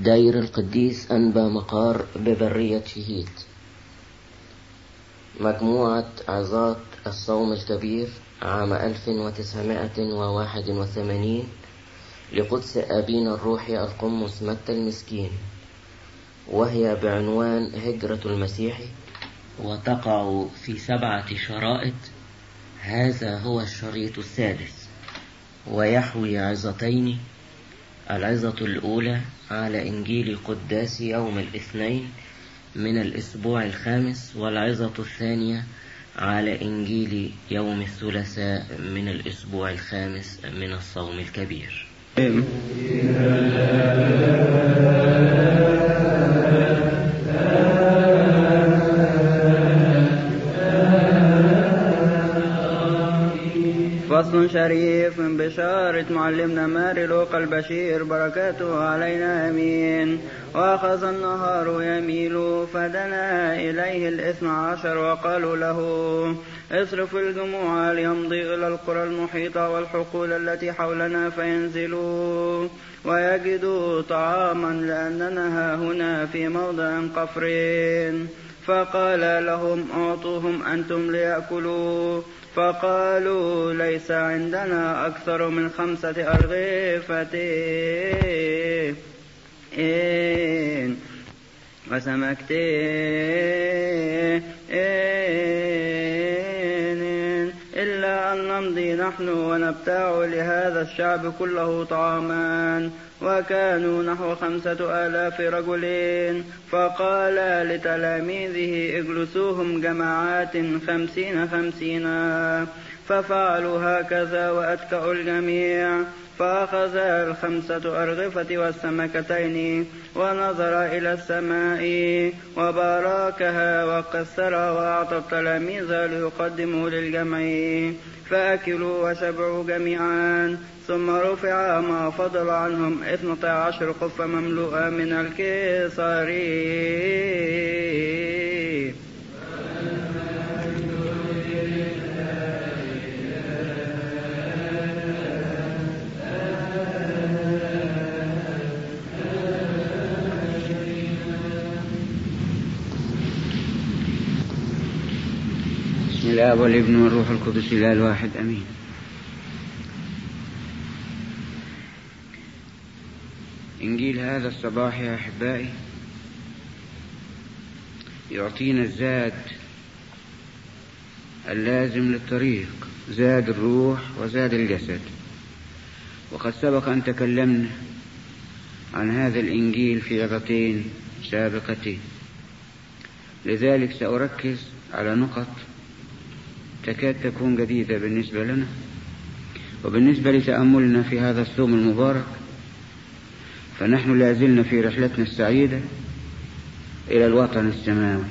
داير القديس أنبا مقار ببرية شهيد مجموعة عظات الصوم الكبير عام 1981 لقدس أبينا الروحي القمص متى المسكين وهي بعنوان هجرة المسيح وتقع في سبعة شرائط هذا هو الشريط السادس ويحوي عظتين العظة الأولى على إنجيل قداس يوم الاثنين من الأسبوع الخامس والعظة الثانية على إنجيل يوم الثلاثاء من الأسبوع الخامس من الصوم الكبير فصل شريف بشارة معلمنا ماري لوقا البشير بركاته علينا امين واخذ النهار يميل فدنا اليه الاثنى عشر وقالوا له اصرف الجموع ليمضي الى القرى المحيطة والحقول التي حولنا فينزلوا ويجدوا طعاما لاننا ها هنا في موضع قفرين فقال لهم اعطوهم انتم ليأكلوا فقالوا ليس عندنا أكثر من خمسة أرغفة وسمكتين إلا أن نمضي نحن ونبتاع لهذا الشعب كله طعاما وكانوا نحو خمسة آلاف رجل فقال لتلاميذه اجلسوهم جماعات خمسين خمسين ففعلوا هكذا وأتكأوا الجميع فأخذ الخمسة أرغفة والسمكتين ونظر إلى السماء وباركها وكسرها وأعطى التلاميذ ليقدموا للجمع فأكلوا وشبعوا جميعا ثم رفع ما فضل عنهم اثنتا عشر قفة مملوءة من الكسر بسم الله والابن والروح القدس الاله الواحد امين إنجيل هذا الصباح يا أحبائي يعطينا الزاد اللازم للطريق زاد الروح وزاد الجسد وقد سبق أن تكلمنا عن هذا الإنجيل في عظتين سابقتين لذلك سأركز على نقط تكاد تكون جديدة بالنسبة لنا وبالنسبة لتأملنا في هذا الصوم المبارك فنحن لا زلنا في رحلتنا السعيدة إلى الوطن السماوي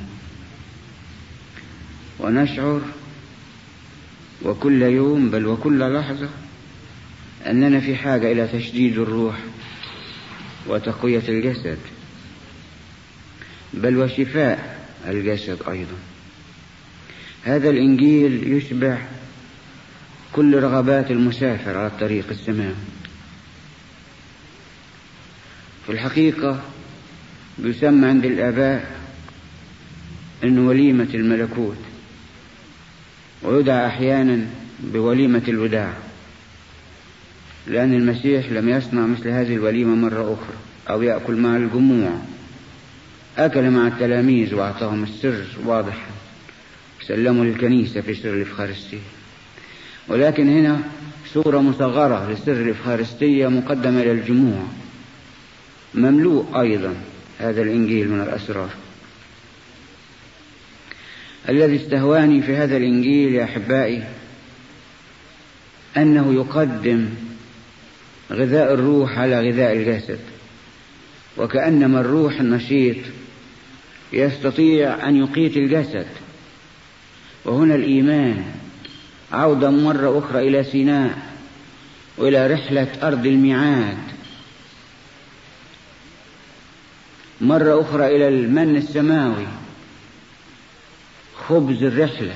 ونشعر وكل يوم بل وكل لحظة أننا في حاجة إلى تشديد الروح وتقوية الجسد بل وشفاء الجسد أيضا هذا الإنجيل يشبع كل رغبات المسافر على الطريق السماوي في الحقيقة بيسمى عند الآباء أنه وليمة الملكوت ويدعى أحيانا بوليمة الوداع لأن المسيح لم يصنع مثل هذه الوليمة مرة أخرى أو يأكل مع الجموع أكل مع التلاميذ وأعطاهم السر واضحا سلموا للكنيسة في سر الإفخارستية ولكن هنا صورة مصغرة لسر الإفخارستية مقدمة للجموع مملوء أيضا هذا الإنجيل من الأسرار الذي استهواني في هذا الإنجيل يا أحبائي أنه يقدم غذاء الروح على غذاء الجسد وكأنما الروح النشيط يستطيع أن يقيت الجسد وهنا الإيمان عودة مرة أخرى إلى سيناء وإلى رحلة أرض الميعاد مرة أخرى إلى المن السماوي خبز الرحلة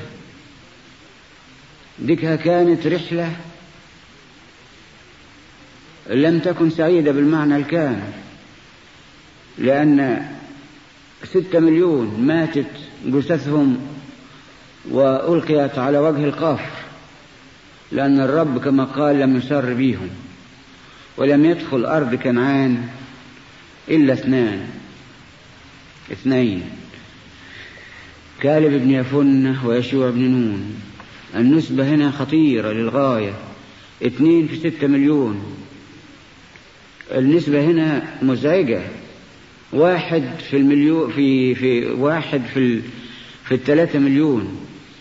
ديكها كانت رحلة لم تكن سعيدة بالمعنى الكامل لأن ستة مليون ماتت جثثهم وألقيت على وجه القفر لأن الرب كما قال لم يسر بيهم ولم يدخل أرض كنعان إلا اثنان اثنين كالب بن يفنة ويشوع بن نون النسبة هنا خطيرة للغاية اثنين في ستة مليون النسبة هنا مزعجة واحد في المليون في في واحد في ال في الثلاثة مليون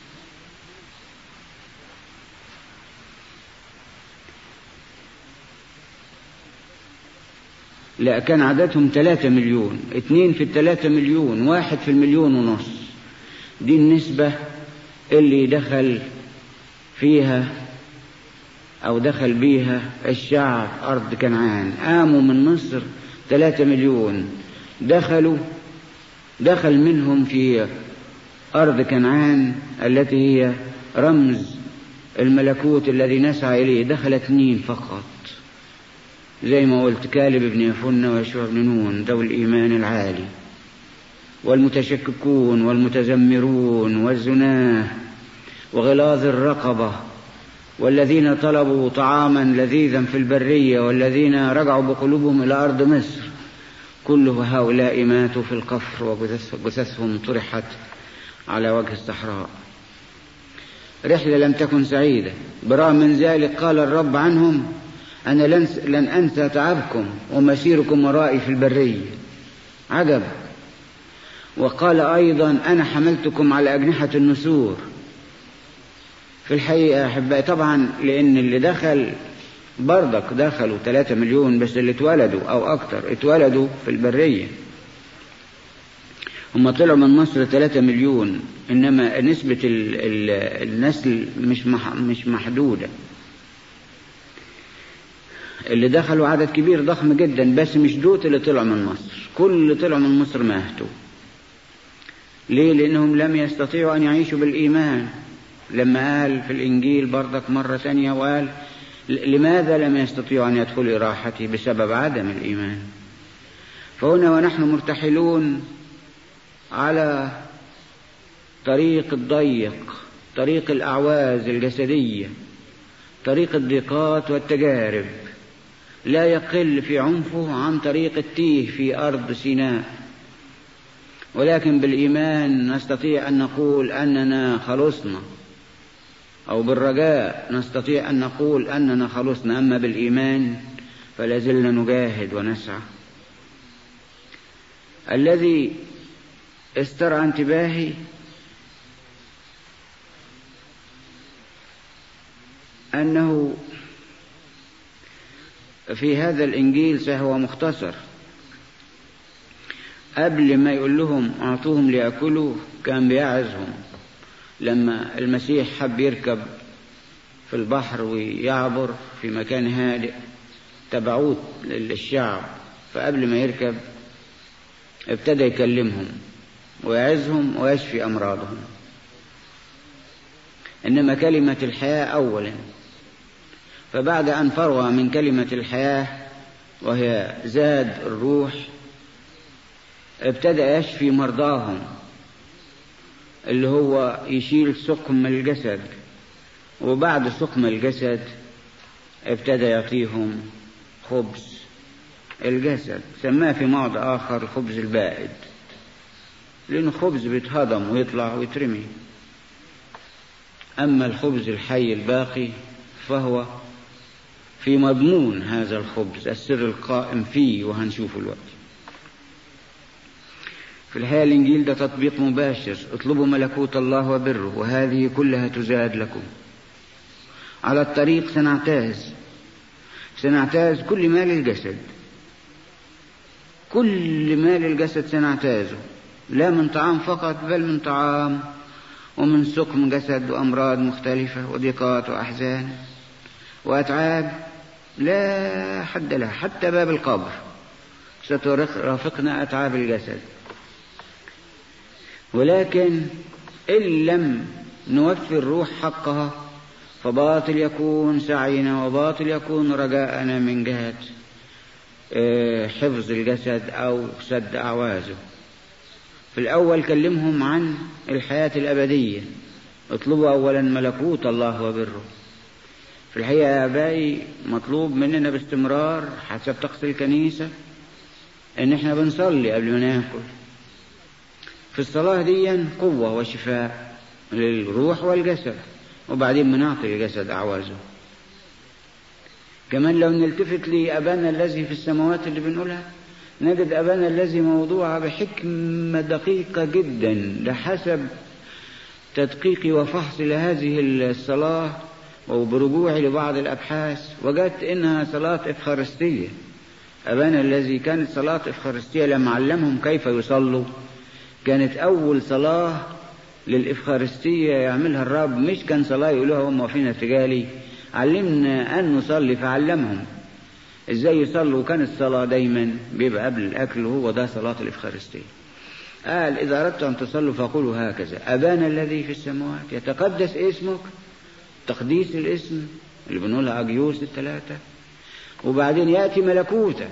لا كان عددهم ثلاثة مليون اثنين في الثلاثة مليون واحد في المليون ونص دي النسبة اللي دخل فيها أو دخل بيها الشعب أرض كنعان قاموا من مصر ثلاثة مليون دخلوا دخل منهم في أرض كنعان التي هي رمز الملكوت الذي نسعى إليه دخل اثنين فقط زي ما قلت كالب بن يفن ويشوع بن نون ذوي الإيمان العالي والمتشككون والمتذمرون والزناه وغلاظ الرقبة والذين طلبوا طعاما لذيذا في البرية والذين رجعوا بقلوبهم إلى أرض مصر كل هؤلاء ماتوا في القفر وجثثهم طرحت على وجه الصحراء رحلة لم تكن سعيدة برغم من ذلك قال الرب عنهم أنا لن, لن أنسى تعبكم ومسيركم ورائي في البرية عجب وقال أيضا أنا حملتكم على أجنحة النسور في الحقيقة أحبائي طبعا لأن اللي دخل برضك دخلوا ثلاثة مليون بس اللي اتولدوا أو أكتر اتولدوا في البرية هم طلعوا من مصر ثلاثة مليون إنما نسبة ال ال النسل مش مح مش محدودة اللي دخلوا عدد كبير ضخم جدا بس مش دوت اللي طلعوا من مصر كل اللي طلعوا من مصر ماتوا ليه لأنهم لم يستطيعوا أن يعيشوا بالإيمان لما قال في الإنجيل برضك مرة ثانية وقال لماذا لم يستطيعوا أن يدخلوا راحتي بسبب عدم الإيمان فهنا ونحن مرتحلون على طريق الضيق طريق الأعواز الجسدية طريق الضيقات والتجارب لا يقل في عنفه عن طريق التيه في أرض سيناء ولكن بالإيمان نستطيع أن نقول أننا خلصنا أو بالرجاء نستطيع أن نقول أننا خلصنا أما بالإيمان فلا زلنا نجاهد ونسعى الذي استرعى انتباهي أنه في هذا الإنجيل فهو مختصر قبل ما يقول لهم أعطوهم ليأكلوا كان بيعزهم لما المسيح حب يركب في البحر ويعبر في مكان هادئ تبعوه للشعب فقبل ما يركب ابتدى يكلمهم ويعزهم ويشفي أمراضهم إنما كلمة الحياة أولا فبعد أن فرغ من كلمة الحياة وهي زاد الروح ابتدى يشفي مرضاهم اللي هو يشيل سقم الجسد وبعد سقم الجسد ابتدى يعطيهم خبز الجسد سماه في موضع آخر الخبز البائد لأنه خبز بيتهضم ويطلع ويترمي أما الخبز الحي الباقي فهو في مضمون هذا الخبز السر القائم فيه وهنشوفه الوقت في الحقيقة الإنجيل ده تطبيق مباشر اطلبوا ملكوت الله وبره وهذه كلها تزاد لكم على الطريق سنعتاز سنعتاز كل مال الجسد كل مال الجسد سنعتازه لا من طعام فقط بل من طعام ومن سقم جسد وأمراض مختلفة وضيقات وأحزان وأتعاب لا حد لها حتى باب القبر سترافقنا أتعاب الجسد ولكن إن لم نوفي الروح حقها فباطل يكون سعينا وباطل يكون رجاءنا من جهة آه، حفظ الجسد أو سد أعوازه في الأول كلمهم عن الحياة الأبدية اطلبوا أولا ملكوت الله وبره في الحقيقة يا أبائي مطلوب مننا باستمرار حسب طقس الكنيسة إن إحنا بنصلي قبل ما ناكل في الصلاة دي قوة وشفاء للروح والجسد وبعدين بنعطي الجسد أعوازه كمان لو نلتفت لأبانا الذي في السماوات اللي بنقولها نجد أبانا الذي موضوعة بحكمة دقيقة جدا لحسب تدقيقي وفحصي لهذه الصلاة وبرجوعي لبعض الأبحاث وجدت إنها صلاة إفخارستية أبانا الذي كانت صلاة إفخارستية لما علمهم كيف يصلوا كانت أول صلاة للإفخارستية يعملها الرب مش كان صلاة يقولوها هم واقفين ارتجالي علمنا أن نصلي فعلمهم ازاي يصلوا كان الصلاة دايما بيبقى قبل الأكل وهو ده صلاة الإفخارستية قال إذا أردت أن تصلوا فقولوا هكذا أبانا الذي في السماوات يتقدس اسمك تقديس الاسم اللي بنقولها أجيوس الثلاثة وبعدين يأتي ملكوته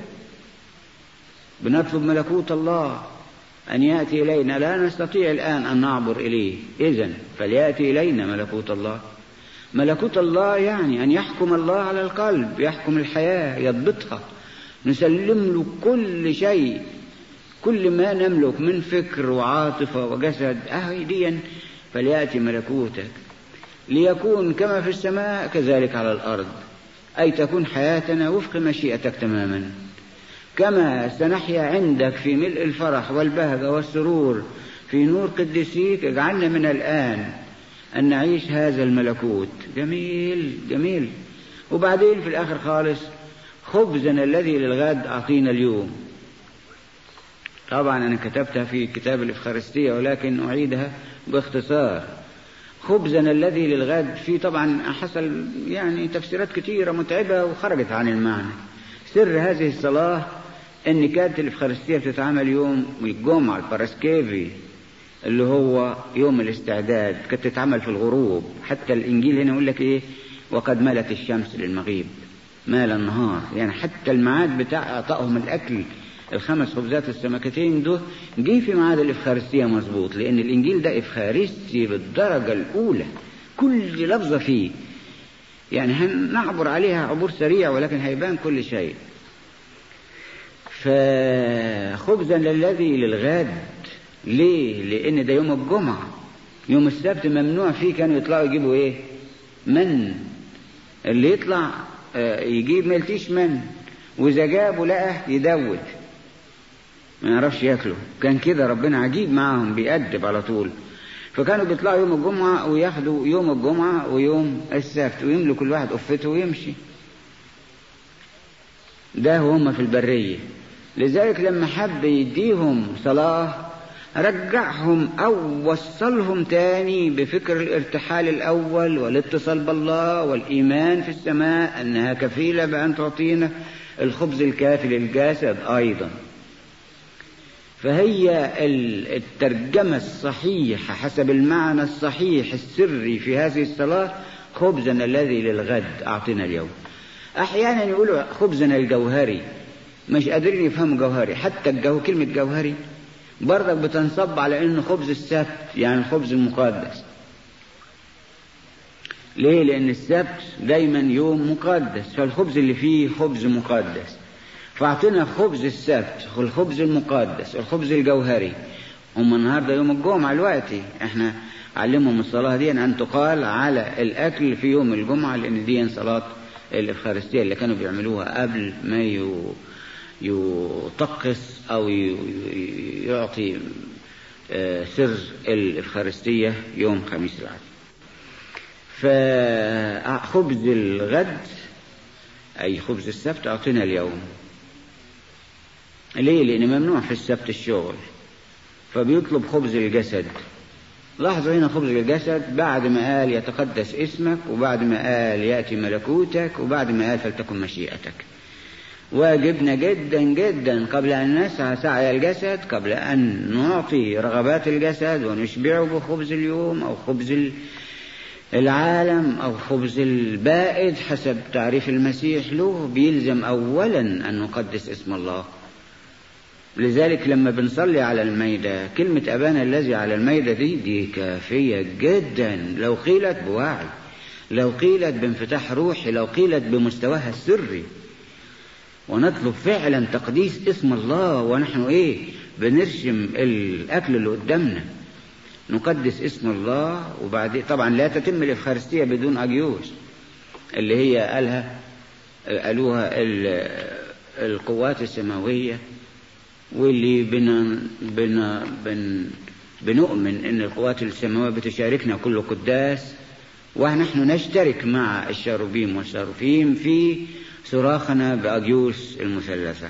بنطلب ملكوت الله أن يأتي إلينا لا نستطيع الآن أن نعبر إليه إذا فليأتي إلينا ملكوت الله ملكوت الله يعني أن يحكم الله على القلب يحكم الحياة يضبطها نسلم له كل شيء كل ما نملك من فكر وعاطفة وجسد أهي ديا فليأتي ملكوتك ليكون كما في السماء كذلك على الأرض أي تكون حياتنا وفق مشيئتك تماما كما سنحيا عندك في ملء الفرح والبهجة والسرور في نور قدسيك اجعلنا من الآن أن نعيش هذا الملكوت جميل جميل وبعدين في الآخر خالص خبزنا الذي للغد أعطينا اليوم طبعا أنا كتبتها في كتاب الإفخارستية ولكن أعيدها باختصار خبزنا الذي للغد في طبعا حصل يعني تفسيرات كثيرة متعبة وخرجت عن المعنى سر هذه الصلاة ان كانت الإفخارستية بتتعمل يوم الجمعة الباراسكيفي اللي هو يوم الاستعداد كانت تتعمل في الغروب حتى الإنجيل هنا يقول لك إيه وقد ملت الشمس للمغيب مال النهار يعني حتى الميعاد بتاع إعطائهم الأكل الخمس خبزات السمكتين ده جه في ميعاد الإفخارستية مظبوط لأن الإنجيل ده إفخارستي بالدرجة الأولى كل لفظة فيه يعني هنعبر عليها عبور سريع ولكن هيبان كل شيء فخبزا للذي للغد ليه لان ده يوم الجمعة يوم السبت ممنوع فيه كانوا يطلعوا يجيبوا ايه من اللي يطلع يجيب ملتيش من واذا جابوا لقى يدوت ما يعرفش ياكله كان كده ربنا عجيب معاهم بيأدب على طول فكانوا بيطلعوا يوم الجمعة وياخدوا يوم الجمعة ويوم السبت ويملوا كل واحد قفته ويمشي ده وهم في البرية لذلك لما حب يديهم صلاة رجعهم أو وصلهم تاني بفكر الارتحال الأول والاتصال بالله والإيمان في السماء أنها كفيلة بأن تعطينا الخبز الكافي للجسد أيضا فهي الترجمة الصحيحة حسب المعنى الصحيح السري في هذه الصلاة خبزنا الذي للغد أعطنا اليوم أحيانا يقولوا خبزنا الجوهري مش قادرين يفهموا جوهري حتى الجو كلمة جوهري برضك بتنصب على انه خبز السبت يعني الخبز المقدس ليه لان السبت دايما يوم مقدس فالخبز اللي فيه خبز مقدس فاعطينا خبز السبت الخبز المقدس الخبز الجوهري هم النهارده يوم الجمعه دلوقتي احنا علمهم الصلاه دي ان تقال على الاكل في يوم الجمعه لان دي صلاه الافخارستيه اللي كانوا بيعملوها قبل ما يو يطقس أو يعطي سر الإفخارستية يوم خميس العهد فخبز الغد أي خبز السبت أعطينا اليوم ليه لأن ممنوع في السبت الشغل فبيطلب خبز الجسد لاحظوا هنا خبز الجسد بعد ما قال يتقدس اسمك وبعد ما قال يأتي ملكوتك وبعد ما قال فلتكن مشيئتك واجبنا جدا جدا قبل أن نسعى سعي الجسد قبل أن نعطي رغبات الجسد ونشبعه بخبز اليوم أو خبز العالم أو خبز البائد حسب تعريف المسيح له بيلزم أولا أن نقدس اسم الله لذلك لما بنصلي على الميدة كلمة أبانا الذي على الميدة دي دي كافية جدا لو قيلت بوعي لو قيلت بانفتاح روحي لو قيلت بمستواها السري ونطلب فعلا تقديس اسم الله ونحن ايه بنرشم الاكل اللي قدامنا نقدس اسم الله وبعدين طبعا لا تتم الافخارستيه بدون اجيوس اللي هي قالها قالوها القوات السماويه واللي بن بن بن بنؤمن ان القوات السماويه بتشاركنا كل قداس ونحن نشترك مع الشاروبيم والشاروفيم في صراخنا بأجيوس المثلثة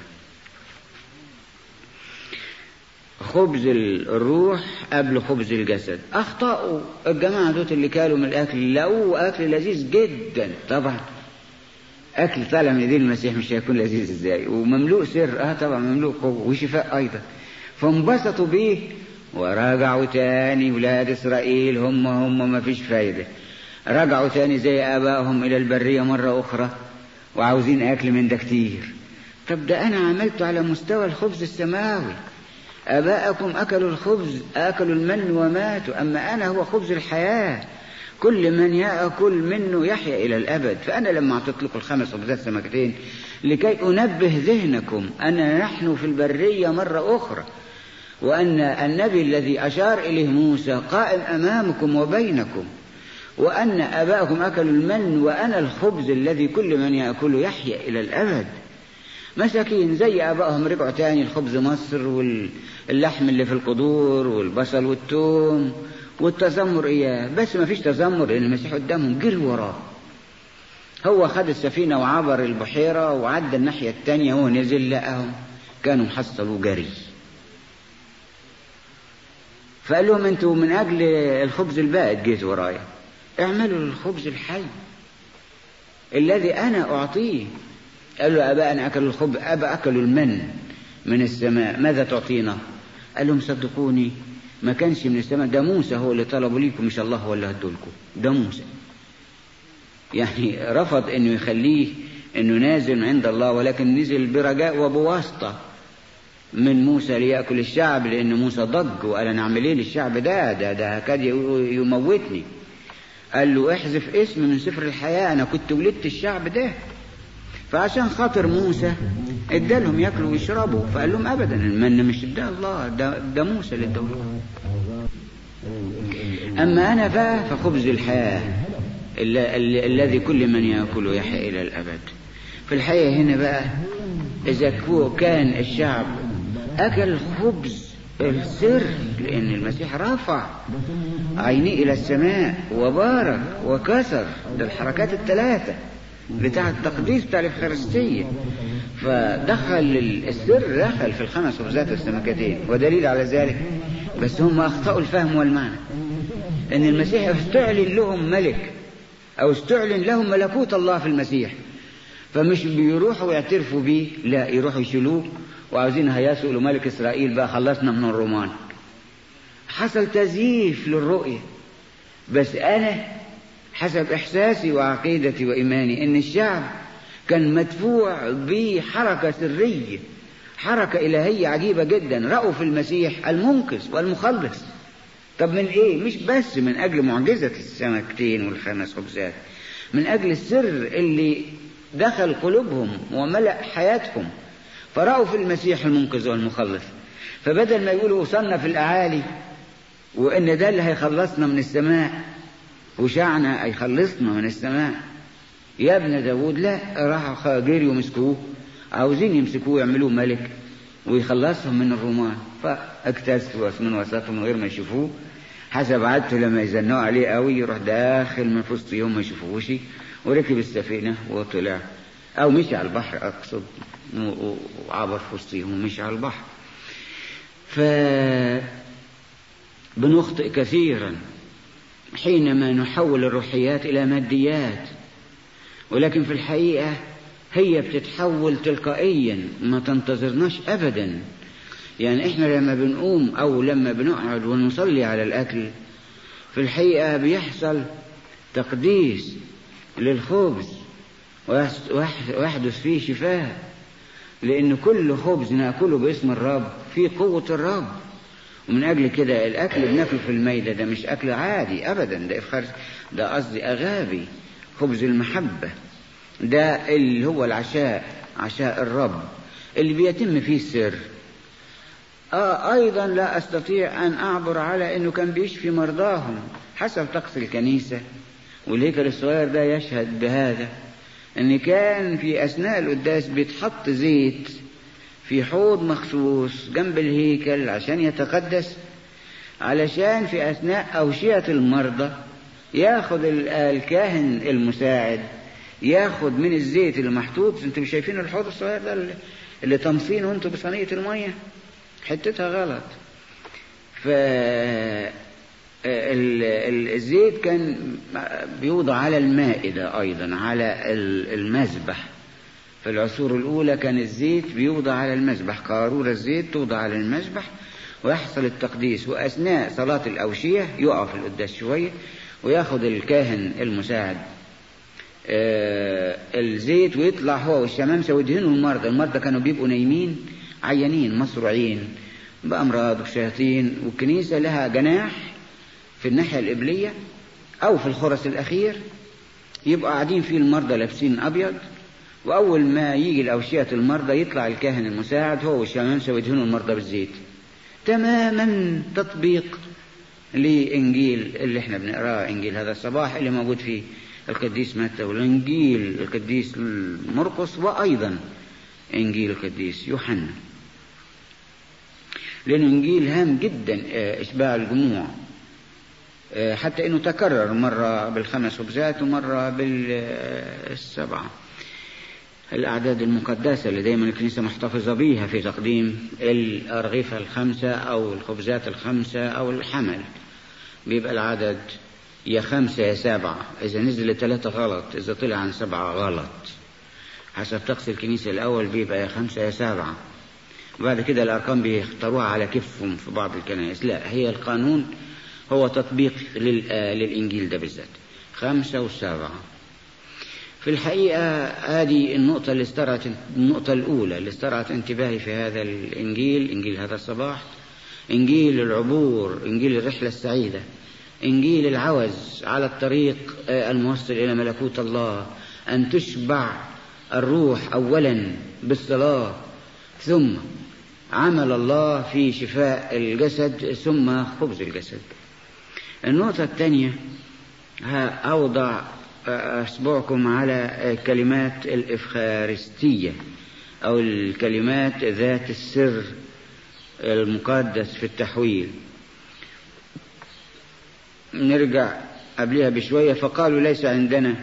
خبز الروح قبل خبز الجسد أخطأوا الجماعة دوت اللي كانوا من الأكل لقوه أكل لذيذ جدا طبعا أكل طالع من دين المسيح مش هيكون لذيذ إزاي ومملوء سر آه طبعا مملوء قوة وشفاء أيضا فانبسطوا بيه وراجعوا تاني ولاد إسرائيل هم هم ما فيش فايدة رجعوا تاني زي آبائهم إلى البرية مرة أخرى وعاوزين أكل من ده كتير طب ده أنا عملته على مستوى الخبز السماوي آباءكم أكلوا الخبز أكلوا المن وماتوا أما أنا هو خبز الحياة كل من يأكل منه يحيا إلى الأبد فأنا لما أعطيت لكم الخمس خبزات سمكتين لكي أنبه ذهنكم أن نحن في البرية مرة أخرى وأن النبي الذي أشار إليه موسى قائم أمامكم وبينكم وأن أباءكم أكلوا المن وأنا الخبز الذي كل من يأكله يحيا إلى الأبد مساكين زي أبائهم رجعوا تاني الخبز مصر واللحم اللي في القدور والبصل والثوم والتذمر إياه بس ما فيش تذمر لأن المسيح قدامهم جري وراه هو خد السفينة وعبر البحيرة وعدى الناحية التانية هو نزل لقاهم كانوا حصلوا جري فقال لهم انتوا من أجل الخبز البائد جيت ورايا اعملوا الخبز الحي الذي أنا أعطيه قال له أباءنا أكلوا الخبز أبا أكلوا المن من السماء ماذا تعطينا قال لهم صدقوني ما كانش من السماء ده موسى هو اللي طلبوا ليكم مش الله هو اللي هدولكم ده موسى يعني رفض انه يخليه انه نازل من عند الله ولكن نزل برجاء وبواسطه من موسى ليأكل الشعب لأن موسى ضج وقال أنا أعمل إيه للشعب ده ده ده كاد يموتني قال له احذف اسم من سفر الحياة أنا كنت ولدت الشعب ده فعشان خاطر موسى ادالهم ياكلوا ويشربوا فقال لهم ابدا المن مش اداه الله ده, ده موسى اللي اداه اما انا بقى فخبز الحياه الذي كل من ياكله يحيا الى الابد في الحقيقه هنا بقى اذا كان الشعب اكل خبز السر لأن المسيح رفع عينيه إلى السماء وبارك وكسر ده الحركات الثلاثة بتاع التقديس بتاع الإفخارستية فدخل السر دخل في الخمس خبزات والسمكتين ودليل على ذلك بس هم أخطأوا الفهم والمعنى أن المسيح استعلن لهم ملك أو استعلن لهم ملكوت الله في المسيح فمش بيروحوا يعترفوا بيه لا يروحوا يشيلوه وعاوزين هياسوا ملك إسرائيل بقى خلصنا من الرومان حصل تزييف للرؤية بس أنا حسب إحساسي وعقيدتي وإيماني إن الشعب كان مدفوع بحركة سرية حركة إلهية عجيبة جدا رأوا في المسيح المنقذ والمخلص طب من إيه؟ مش بس من أجل معجزة السمكتين والخمس خبزات من أجل السر اللي دخل قلوبهم وملأ حياتهم فرأوا في المسيح المنقذ والمخلص فبدل ما يقولوا وصلنا في الأعالي وإن ده اللي هيخلصنا من السماء وشعنا هيخلصنا من السماء يا ابن داود لا راحوا جري ومسكوه عاوزين يمسكوه يعملوه ملك ويخلصهم من الرومان فاكتسوا من وسطهم من غير ما يشوفوه حسب عادته لما يزنوا عليه قوي يروح داخل من في وسطهم ما يشوفوش وركب السفينة وطلع أو مشي على البحر أقصد وعبر في وسطهم ومشي على البحر ف بنخطئ كثيرا حينما نحول الروحيات إلى ماديات ولكن في الحقيقة هي بتتحول تلقائيا ما تنتظرناش أبدا يعني إحنا لما بنقوم أو لما بنقعد ونصلي على الأكل في الحقيقة بيحصل تقديس للخبز ويحدث فيه شفاء لأن كل خبز نأكله باسم الرب فيه قوة الرب ومن أجل كده الأكل بناكله في الميدة ده مش أكل عادي أبدا ده إفخار ده قصدي أغابي خبز المحبة ده اللي هو العشاء عشاء الرب اللي بيتم فيه السر آه أيضا لا أستطيع أن أعبر على أنه كان بيشفي مرضاهم حسب طقس الكنيسة والهيكل الصغير ده يشهد بهذا أن كان في أثناء القداس بيتحط زيت في حوض مخصوص جنب الهيكل عشان يتقدس علشان في أثناء أوشية المرضى ياخد الكاهن المساعد ياخد من الزيت اللي محطوط انتوا شايفين الحوض الصغير ده اللي تمصينه انتوا بصينية المية حتتها غلط ف الزيت كان بيوضع على المائدة أيضا على المذبح في العصور الأولى كان الزيت بيوضع على المذبح قارورة الزيت توضع على المذبح ويحصل التقديس وأثناء صلاة الأوشية يقف القداس شوية وياخد الكاهن المساعد آه الزيت ويطلع هو والشمامسة ويدهنوا المرضى المرضى كانوا بيبقوا نايمين عيانين مصروعين بأمراض وشياطين والكنيسة لها جناح في الناحية القبلية أو في الخرس الأخير يبقى قاعدين فيه المرضى لابسين أبيض وأول ما يجي الأوشية المرضى يطلع الكاهن المساعد هو والشمامسة ويدهنوا المرضى بالزيت تماما تطبيق لإنجيل اللي احنا بنقراه إنجيل هذا الصباح اللي موجود فيه القديس متى والإنجيل القديس مرقس وأيضا إنجيل القديس يوحنا لأن إنجيل هام جدا إشباع الجموع حتى انه تكرر مرة بالخمس خبزات ومرة بالسبعة الأعداد المقدسة اللي دايما الكنيسة محتفظة بيها في تقديم الأرغفة الخمسة أو الخبزات الخمسة أو الحمل بيبقى العدد يا خمسة يا سبعة إذا نزل ثلاثة غلط إذا طلع عن سبعة غلط حسب طقس الكنيسة الأول بيبقى يا خمسة يا سبعة وبعد كده الأرقام بيختاروها على كيفهم في بعض الكنائس لا هي القانون هو تطبيق للإنجيل ده بالذات خمسة وسبعة في الحقيقة هذه النقطة اللي استرعت النقطة الأولى اللي استرعت انتباهي في هذا الإنجيل إنجيل هذا الصباح إنجيل العبور إنجيل الرحلة السعيدة إنجيل العوز على الطريق الموصل إلى ملكوت الله أن تشبع الروح أولا بالصلاة ثم عمل الله في شفاء الجسد ثم خبز الجسد النقطة الثانية أوضع أسبوعكم على كلمات الإفخارستية أو الكلمات ذات السر المقدس في التحويل نرجع قبلها بشوية فقالوا ليس عندنا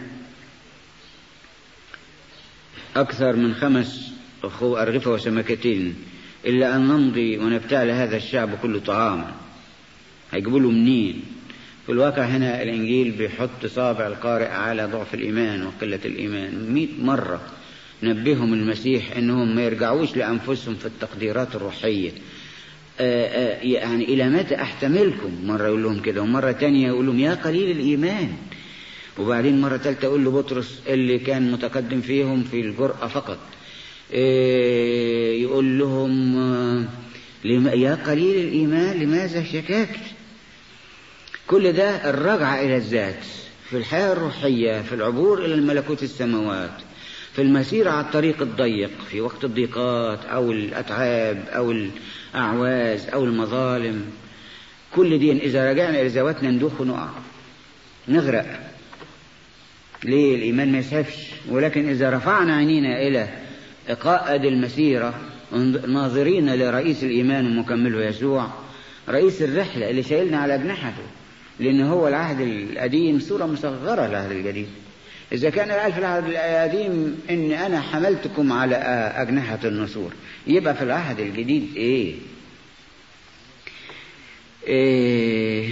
أكثر من خمس أرغفة وسمكتين إلا أن نمضي ونبتاع هذا الشعب كله طعاما هيجيبوا له منين في الواقع هنا الإنجيل بيحط صابع القارئ على ضعف الإيمان وقلة الإيمان مئة مرة نبههم المسيح أنهم ما يرجعوش لأنفسهم في التقديرات الروحية آآ آآ يعني إلى متى أحتملكم مرة يقول لهم كده ومرة تانية يقول لهم يا قليل الإيمان وبعدين مرة ثالثة يقول له بطرس اللي كان متقدم فيهم في الجرأة فقط يقول لهم يا قليل الإيمان لماذا شككت كل ده الرجعة إلى الذات في الحياة الروحية في العبور إلى الملكوت السماوات في المسيرة على الطريق الضيق في وقت الضيقات أو الأتعاب أو الأعواز أو المظالم كل دي إذا رجعنا إلى ذواتنا ندوخ ونقع نغرق ليه الإيمان ما يسعفش ولكن إذا رفعنا عينينا إلى قائد المسيرة ناظرين لرئيس الإيمان ومكمله يسوع رئيس الرحلة اللي شايلنا على أجنحته لأن هو العهد القديم صورة مصغرة للعهد الجديد إذا كان قال في العهد القديم إن أنا حملتكم على أجنحة النسور يبقى في العهد الجديد إيه؟ إيه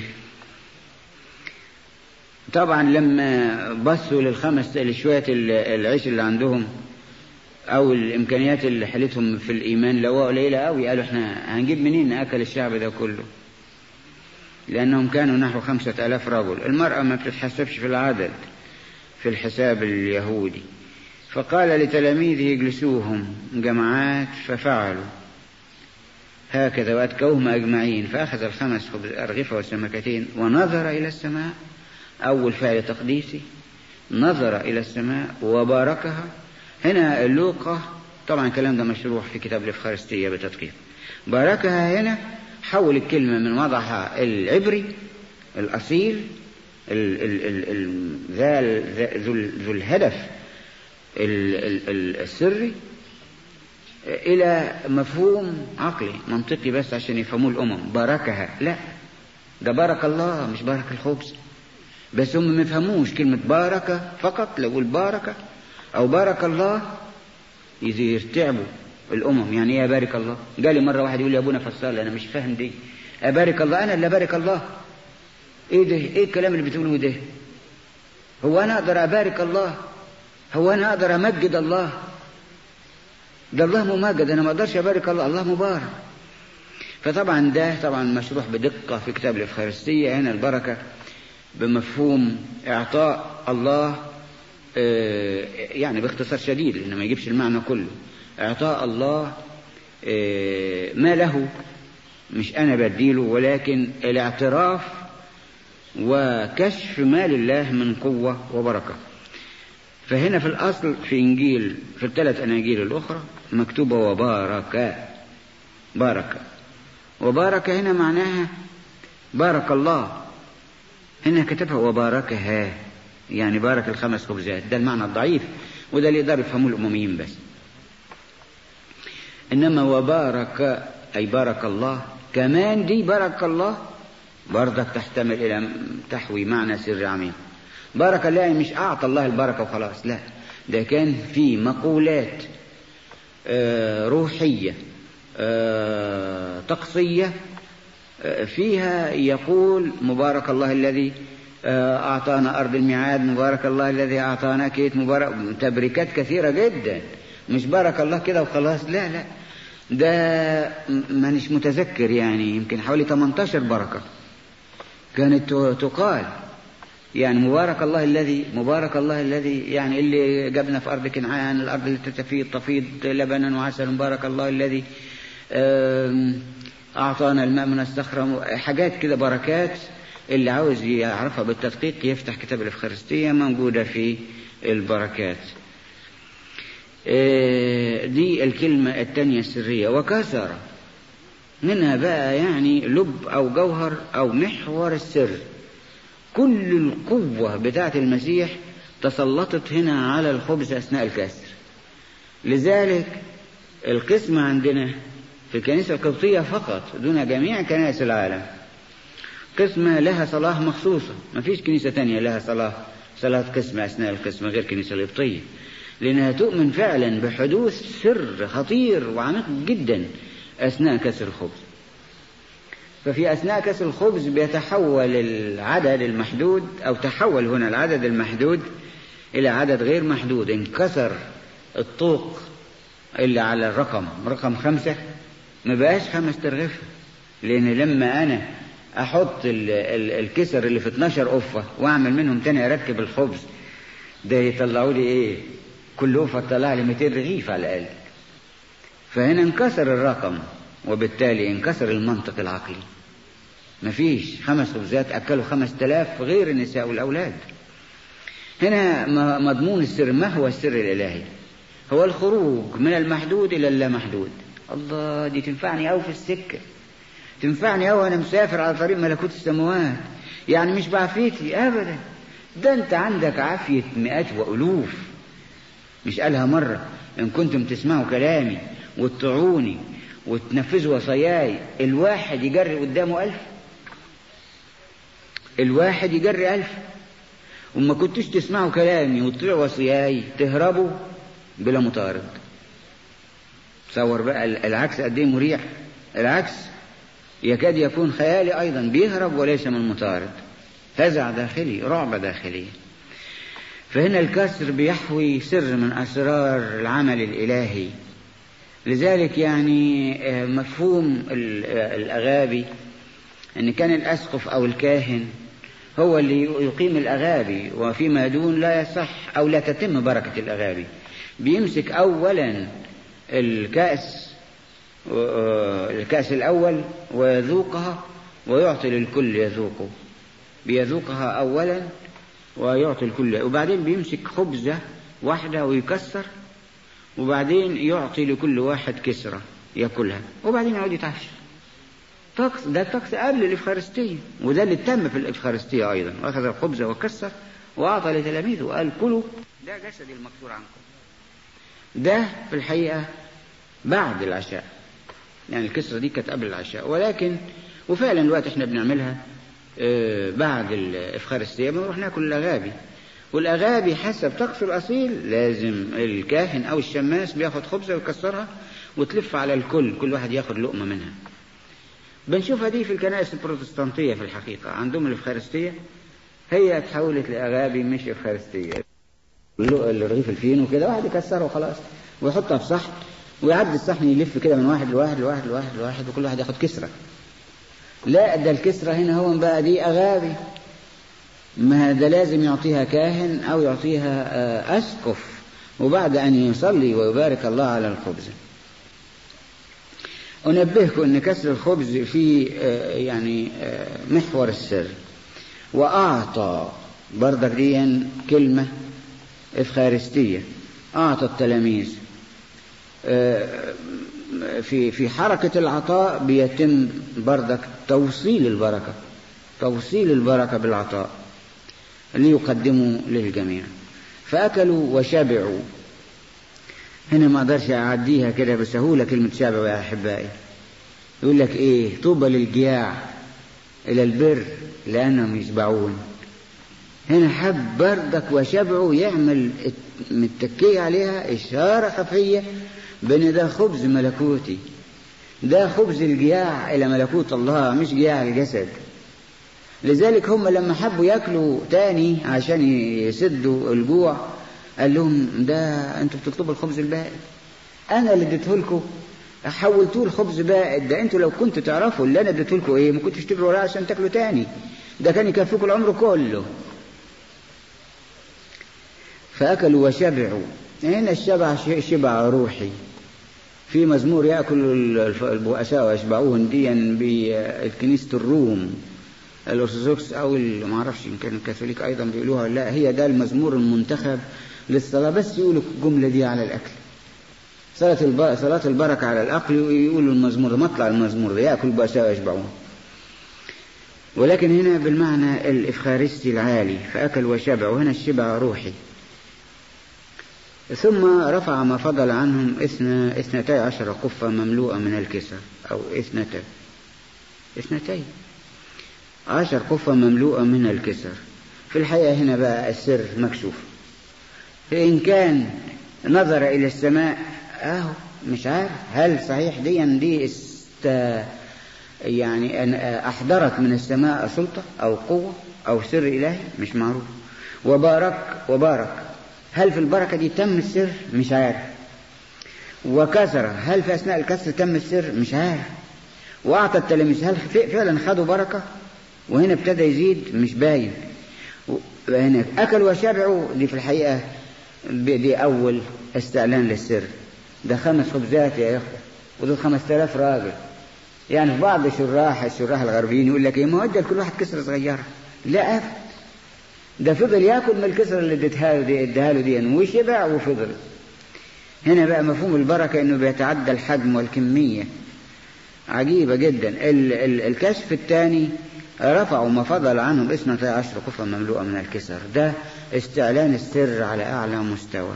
طبعا لما بصوا للخمس لشوية العيش اللي عندهم أو الإمكانيات اللي حالتهم في الإيمان لو قليلة أوي قالوا إحنا هنجيب منين أكل الشعب ده كله لأنهم كانوا نحو خمسة ألاف رجل المرأة ما بتتحسبش في العدد في الحساب اليهودي فقال لتلاميذه يجلسوهم جماعات ففعلوا هكذا وأتكوهم أجمعين فأخذ الخمس أرغفة والسمكتين ونظر إلى السماء أول فعل تقديسي نظر إلى السماء وباركها هنا اللوقة طبعا الكلام ده مشروح في كتاب الإفخارستية بتدقيق باركها هنا حول الكلمة من وضعها العبري الأصيل ذو الهدف السري إلى مفهوم عقلي منطقي بس عشان يفهموه الأمم باركها لا ده بارك الله مش بارك الخبز بس هم ما يفهموش كلمة بارك فقط لو بارك أو بارك الله يرتعبوا الأمم يعني إيه بارك الله قال لي مرة واحد يقول لي أبونا فصال أنا مش فاهم دي أبارك الله أنا اللي أبارك الله إيه ده إيه الكلام اللي بتقوله ده هو أنا أقدر أبارك الله هو أنا أقدر أمجد الله ده الله ممجد أنا ما أقدرش أبارك الله الله مبارك فطبعا ده طبعا مشروح بدقة في كتاب الإفخارستية هنا البركة بمفهوم إعطاء الله يعني باختصار شديد لأنه ما يجيبش المعنى كله إعطاء الله ما له مش أنا بديله ولكن الاعتراف وكشف ما لله من قوة وبركة فهنا في الأصل في إنجيل في الثلاث أناجيل الأخرى مكتوبة وبارك بارك وبارك هنا معناها بارك الله هنا كتبها وباركها يعني بارك الخمس خبزات ده المعنى الضعيف وده اللي يقدر يفهموه الأمميين بس إنما وبارك أي بارك الله كمان دي بارك الله برضك تحتمل إلى تحوي معنى سر عميق بارك الله يعني مش أعطى الله البركة وخلاص لا ده كان في مقولات آه روحية آه تقصية آه فيها يقول مبارك الله الذي أعطانا أرض الميعاد مبارك الله الذي أعطانا كيت مبارك تبريكات كثيرة جدا مش بارك الله كده وخلاص لا لا ده مانيش متذكر يعني يمكن حوالي 18 بركة كانت تقال يعني مبارك الله الذي مبارك الله الذي يعني اللي جابنا في أرض كنعان الأرض اللي تتفيض تفيض لبنا وعسل مبارك الله الذي أعطانا الماء من الصخرة حاجات كده بركات اللي عاوز يعرفها بالتدقيق يفتح كتاب الإفخارستية موجودة في البركات دي الكلمة الثانية السرية وكسر منها بقى يعني لب أو جوهر أو محور السر كل القوة بتاعة المسيح تسلطت هنا على الخبز أثناء الكسر لذلك القسم عندنا في الكنيسة القبطية فقط دون جميع كنائس العالم قسمة لها صلاة مخصوصة ما فيش كنيسة تانية لها صلاة صلاة قسمة أثناء القسمة غير الكنيسة القبطية لأنها تؤمن فعلا بحدوث سر خطير وعميق جدا أثناء كسر الخبز ففي أثناء كسر الخبز بيتحول العدد المحدود أو تحول هنا العدد المحدود إلى عدد غير محدود انكسر الطوق اللي على الرقم رقم خمسة ما بقاش خمس ترغفة لأن لما أنا أحط ال ال الكسر اللي في 12 قفة وأعمل منهم تاني أركب الخبز ده يطلعوا لي إيه كل قفة تطلع لي 200 رغيف على الأقل فهنا انكسر الرقم وبالتالي انكسر المنطق العقلي مفيش خمس خبزات أكلوا خمس تلاف غير النساء والأولاد هنا مضمون السر ما هو السر الإلهي هو الخروج من المحدود إلى اللامحدود الله دي تنفعني أوي في السكة تنفعني أوي أنا مسافر على طريق ملكوت السماوات يعني مش بعافيتي أبدا ده أنت عندك عافية مئات وألوف مش قالها مرة إن كنتم تسمعوا كلامي وتطيعوني وتنفذوا وصاياي الواحد يجري قدامه ألف الواحد يجري ألف وما كنتوش تسمعوا كلامي وتطيعوا وصاياي تهربوا بلا مطارد تصور بقى العكس قد ايه مريح العكس يكاد يكون خيالي أيضا بيهرب وليس من مطارد فزع داخلي رعب داخلي فهنا الكسر بيحوي سر من أسرار العمل الإلهي لذلك يعني مفهوم الأغابي ان كان الاسقف او الكاهن هو اللي يقيم الاغابي وفيما دون لا يصح او لا تتم بركه الاغابي بيمسك اولا الكاس الكاس الاول ويذوقها ويعطي للكل يذوقه بيذوقها اولا ويعطي الكل وبعدين بيمسك خبزه واحده ويكسر وبعدين يعطي لكل واحد كسره ياكلها وبعدين يقعد يتعشى طقس ده طقس قبل الإفخارستية وده اللي تم في الإفخارستية أيضا أخذ الخبز وكسر وأعطى لتلاميذه وقال كلوا ده جسدي المكسور عنكم ده في الحقيقة بعد العشاء يعني الكسرة دي كانت قبل العشاء ولكن وفعلا الوقت احنا بنعملها اه بعد الإفخارستية بنروح ناكل الأغابي والأغابي حسب طقس الأصيل لازم الكاهن أو الشماس بياخد خبزة ويكسرها وتلف على الكل كل واحد ياخد لقمة منها بنشوفها دي في الكنائس البروتستانتية في الحقيقة عندهم الإفخارستية هي اتحولت لأغابي مش إفخارستية الرغيف الفين وكده واحد يكسره وخلاص ويحطها في صحن ويعدي الصحن يلف كده من واحد لواحد لواحد لواحد لواحد وكل واحد ياخد كسرة لا ده الكسرة هنا هو بقى دي أغابي ما ده لازم يعطيها كاهن أو يعطيها أسقف وبعد أن يصلي ويبارك الله على الخبز أنبهكم أن كسر الخبز في يعني محور السر وأعطى بردك دي كلمة إفخارستية أعطى التلاميذ في في حركة العطاء بيتم بردك توصيل البركة توصيل البركة بالعطاء ليقدموا للجميع فأكلوا وشبعوا هنا ما اقدرش اعديها كده بسهوله كلمه شبع يا احبائي يقول لك ايه طوبى للجياع الى البر لانهم يشبعون هنا حب بردك وشبعوا يعمل متكية عليها إشارة خفية بأن ده خبز ملكوتي ده خبز الجياع إلى ملكوت الله مش جياع الجسد لذلك هم لما حبوا ياكلوا تاني عشان يسدوا الجوع قال لهم ده انتوا بتطلبوا الخبز البائد انا اللي اديته لكم حولتوه الخبز بائد ده انتوا لو كنتوا تعرفوا اللي انا اديته لكم ايه ما كنتوش تجروا وراه عشان تاكلوا تاني ده كان يكفيكم العمر كله فاكلوا وشبعوا هنا الشبع شبع روحي في مزمور ياكل البؤساء ويشبعوهن ديا بكنيسه الروم الارثوذكس او ما اعرفش ان كان الكاثوليك ايضا بيقولوها لا هي ده المزمور المنتخب للصلاه بس يقولوا الجمله دي على الاكل صلاة الب... صلاة البركة على الأقل يقولوا المزمور ده مطلع المزمور ده يأكل بأساء ويشبعون ولكن هنا بالمعنى الإفخارستي العالي فأكل وشبع وهنا الشبع روحي ثم رفع ما فضل عنهم اثنى اثنتي عشر قفة مملوءة من الكسر أو اثنتا اثنتين عشر قفة مملوءة من الكسر في الحقيقة هنا بقى السر مكشوف إن كان نظر إلى السماء أهو مش عارف هل صحيح دي دي است يعني أن أحضرت من السماء سلطة أو قوة أو سر إلهي مش معروف وبارك وبارك هل في البركة دي تم السر مش عارف وكسر هل في أثناء الكسر تم السر مش عارف وأعطى التلاميذ هل فعلا خدوا بركة وهنا ابتدى يزيد مش باين هنا أكلوا وشبعوا دي في الحقيقة دي أول استعلان للسر ده خمس خبزات يا إخوة ودول خمس آلاف راجل يعني في بعض الشراح الشراح الغربيين يقول لك ايه ما ادى لكل واحد كسره صغيره لا أبدا ده فضل ياكل من الكسره اللي اديتها له دي اديها له دي وشبع وفضل هنا بقى مفهوم البركه انه بيتعدى الحجم والكميه عجيبه جدا ال ال الكشف الثاني رفعوا ما فضل عنهم اثنتا عشر قفة مملوءة من الكسر ده استعلان السر على أعلى مستوى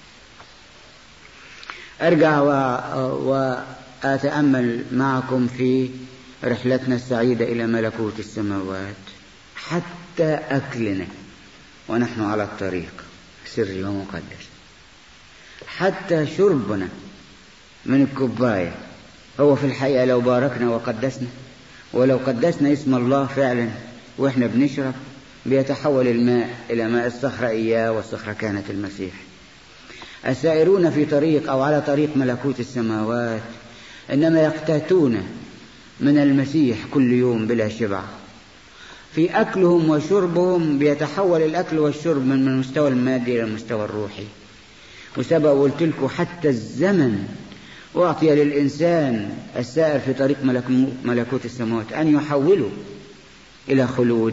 أرجع و... وأتأمل معكم في رحلتنا السعيدة إلى ملكوت السماوات حتى أكلنا ونحن على الطريق سري ومقدس حتى شربنا من الكوباية هو في الحقيقة لو باركنا وقدسنا ولو قدسنا اسم الله فعلا واحنا بنشرب بيتحول الماء إلى ماء الصخرة إياه والصخرة كانت المسيح السائرون في طريق أو على طريق ملكوت السماوات إنما يقتاتون من المسيح كل يوم بلا شبع في أكلهم وشربهم بيتحول الأكل والشرب من المستوى المادي إلى المستوى الروحي وسبق قلت لكم حتى الزمن أعطي للإنسان السائر في طريق ملكوت السماوات أن يحوله إلى خلود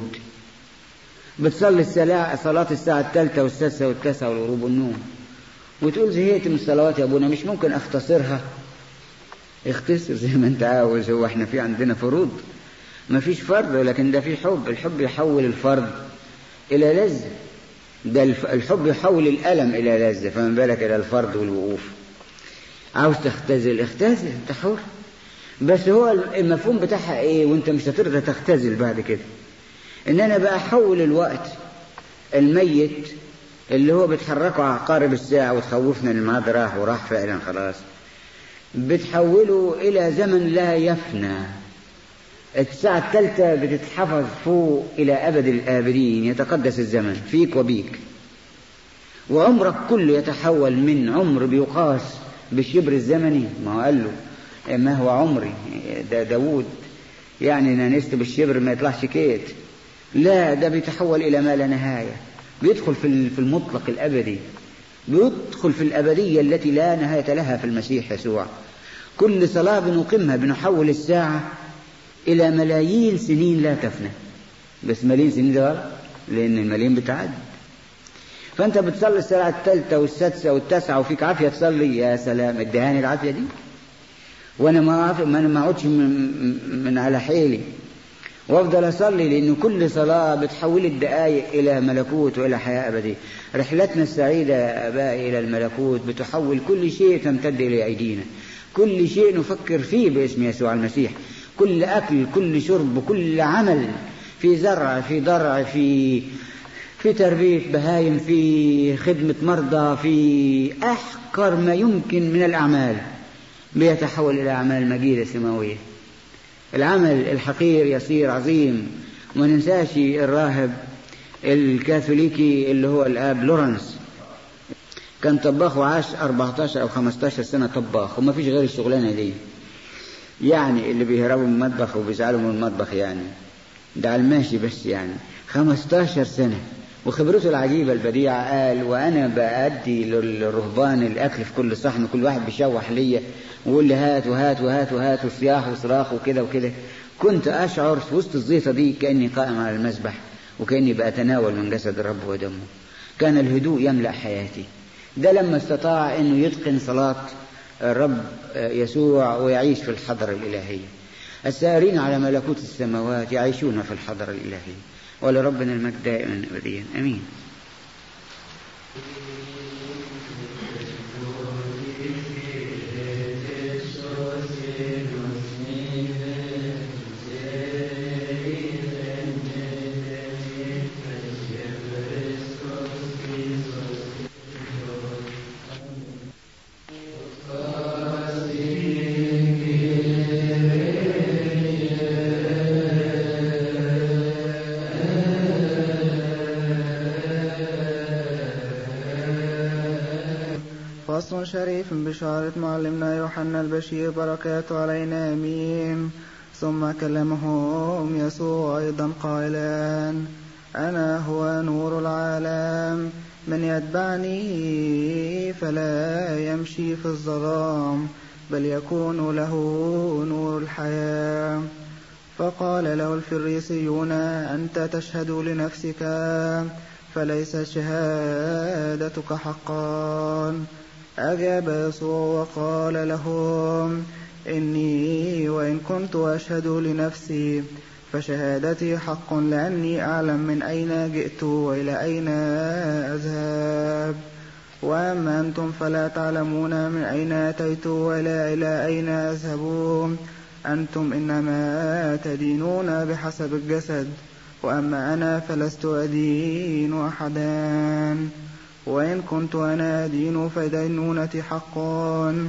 بتصلي صلاة الساعة الثالثة والسادسة والتاسعة والغروب والنوم وتقول زهقت من الصلوات يا أبونا مش ممكن أختصرها اختصر زي ما أنت عاوز هو احنا في عندنا فروض ما فيش فرض لكن ده في حب الحب يحول الفرض إلى لذة ده الحب يحول الألم إلى لذة فما بالك إلى الفرض والوقوف عاوز تختزل اختزل انت حر بس هو المفهوم بتاعها ايه وانت مش هتقدر تختزل بعد كده ان انا بقى احول الوقت الميت اللي هو بتحركه عقارب الساعة وتخوفنا ان الميعاد راح وراح فعلا خلاص بتحوله الى زمن لا يفنى الساعة الثالثة بتتحفظ فوق إلى أبد الآبدين يتقدس الزمن فيك وبيك وعمرك كله يتحول من عمر بيقاس بالشبر الزمني ما هو قال له ما هو عمري ده داود يعني نانست بالشبر ما يطلعش كيت لا ده بيتحول إلى ما لا نهاية بيدخل في المطلق الأبدي بيدخل في الأبدية التي لا نهاية لها في المسيح يسوع كل صلاة بنقيمها بنحول الساعة إلى ملايين سنين لا تفنى بس ملايين سنين ده لأن الملايين بتعد فأنت بتصلي الساعة الثالثة والسادسة والتاسعة وفيك عافية تصلي يا سلام ادهاني العافية دي وأنا ما ما أنا ما أقعدش من, من على حيلي وافضل اصلي لان كل صلاه بتحول الدقائق الى ملكوت والى حياه ابديه رحلتنا السعيده يا ابائي الى الملكوت بتحول كل شيء تمتد الى ايدينا كل شيء نفكر فيه باسم يسوع المسيح كل اكل كل شرب كل عمل في زرع في ضرع في في تربيه بهايم في خدمه مرضى في احقر ما يمكن من الاعمال بيتحول الى اعمال مجيده سماويه العمل الحقير يصير عظيم وما ننساش الراهب الكاثوليكي اللي هو الاب لورنس كان طباخ وعاش 14 او 15 سنه طباخ وما فيش غير الشغلانه دي يعني اللي بيهربوا من المطبخ وبيزعلوا من المطبخ يعني ده على الماشي بس يعني 15 سنه وخبرته العجيبة البديعة قال وأنا بأدي للرهبان الأكل في كل صحن كل واحد بيشوح ليا ويقول لي هات وهات وهات وهات وصياح وصراخ وكده وكده كنت أشعر في وسط الزيطة دي كأني قائم على المسبح وكأني بأتناول من جسد الرب ودمه كان الهدوء يملأ حياتي ده لما استطاع أنه يتقن صلاة الرب يسوع ويعيش في الحضرة الإلهية السائرين على ملكوت السماوات يعيشون في الحضرة الإلهية ولربنا المجد دائما أبديا أمين فصل شريف بشارة معلمنا يوحنا البشير بركاته علينا امين ثم كلمهم يسوع ايضا قائلا انا هو نور العالم من يتبعني فلا يمشي في الظلام بل يكون له نور الحياه فقال له الفريسيون انت تشهد لنفسك فليست شهادتك حقا أجاب يسوع وقال لهم إني وإن كنت أشهد لنفسي فشهادتي حق لأني أعلم من أين جئت وإلى أين أذهب وأما أنتم فلا تعلمون من أين أتيت ولا إلى أين أذهب أنتم إنما تدينون بحسب الجسد وأما أنا فلست أدين أحدا وإن كنت أنا أدين فدينونتي حقا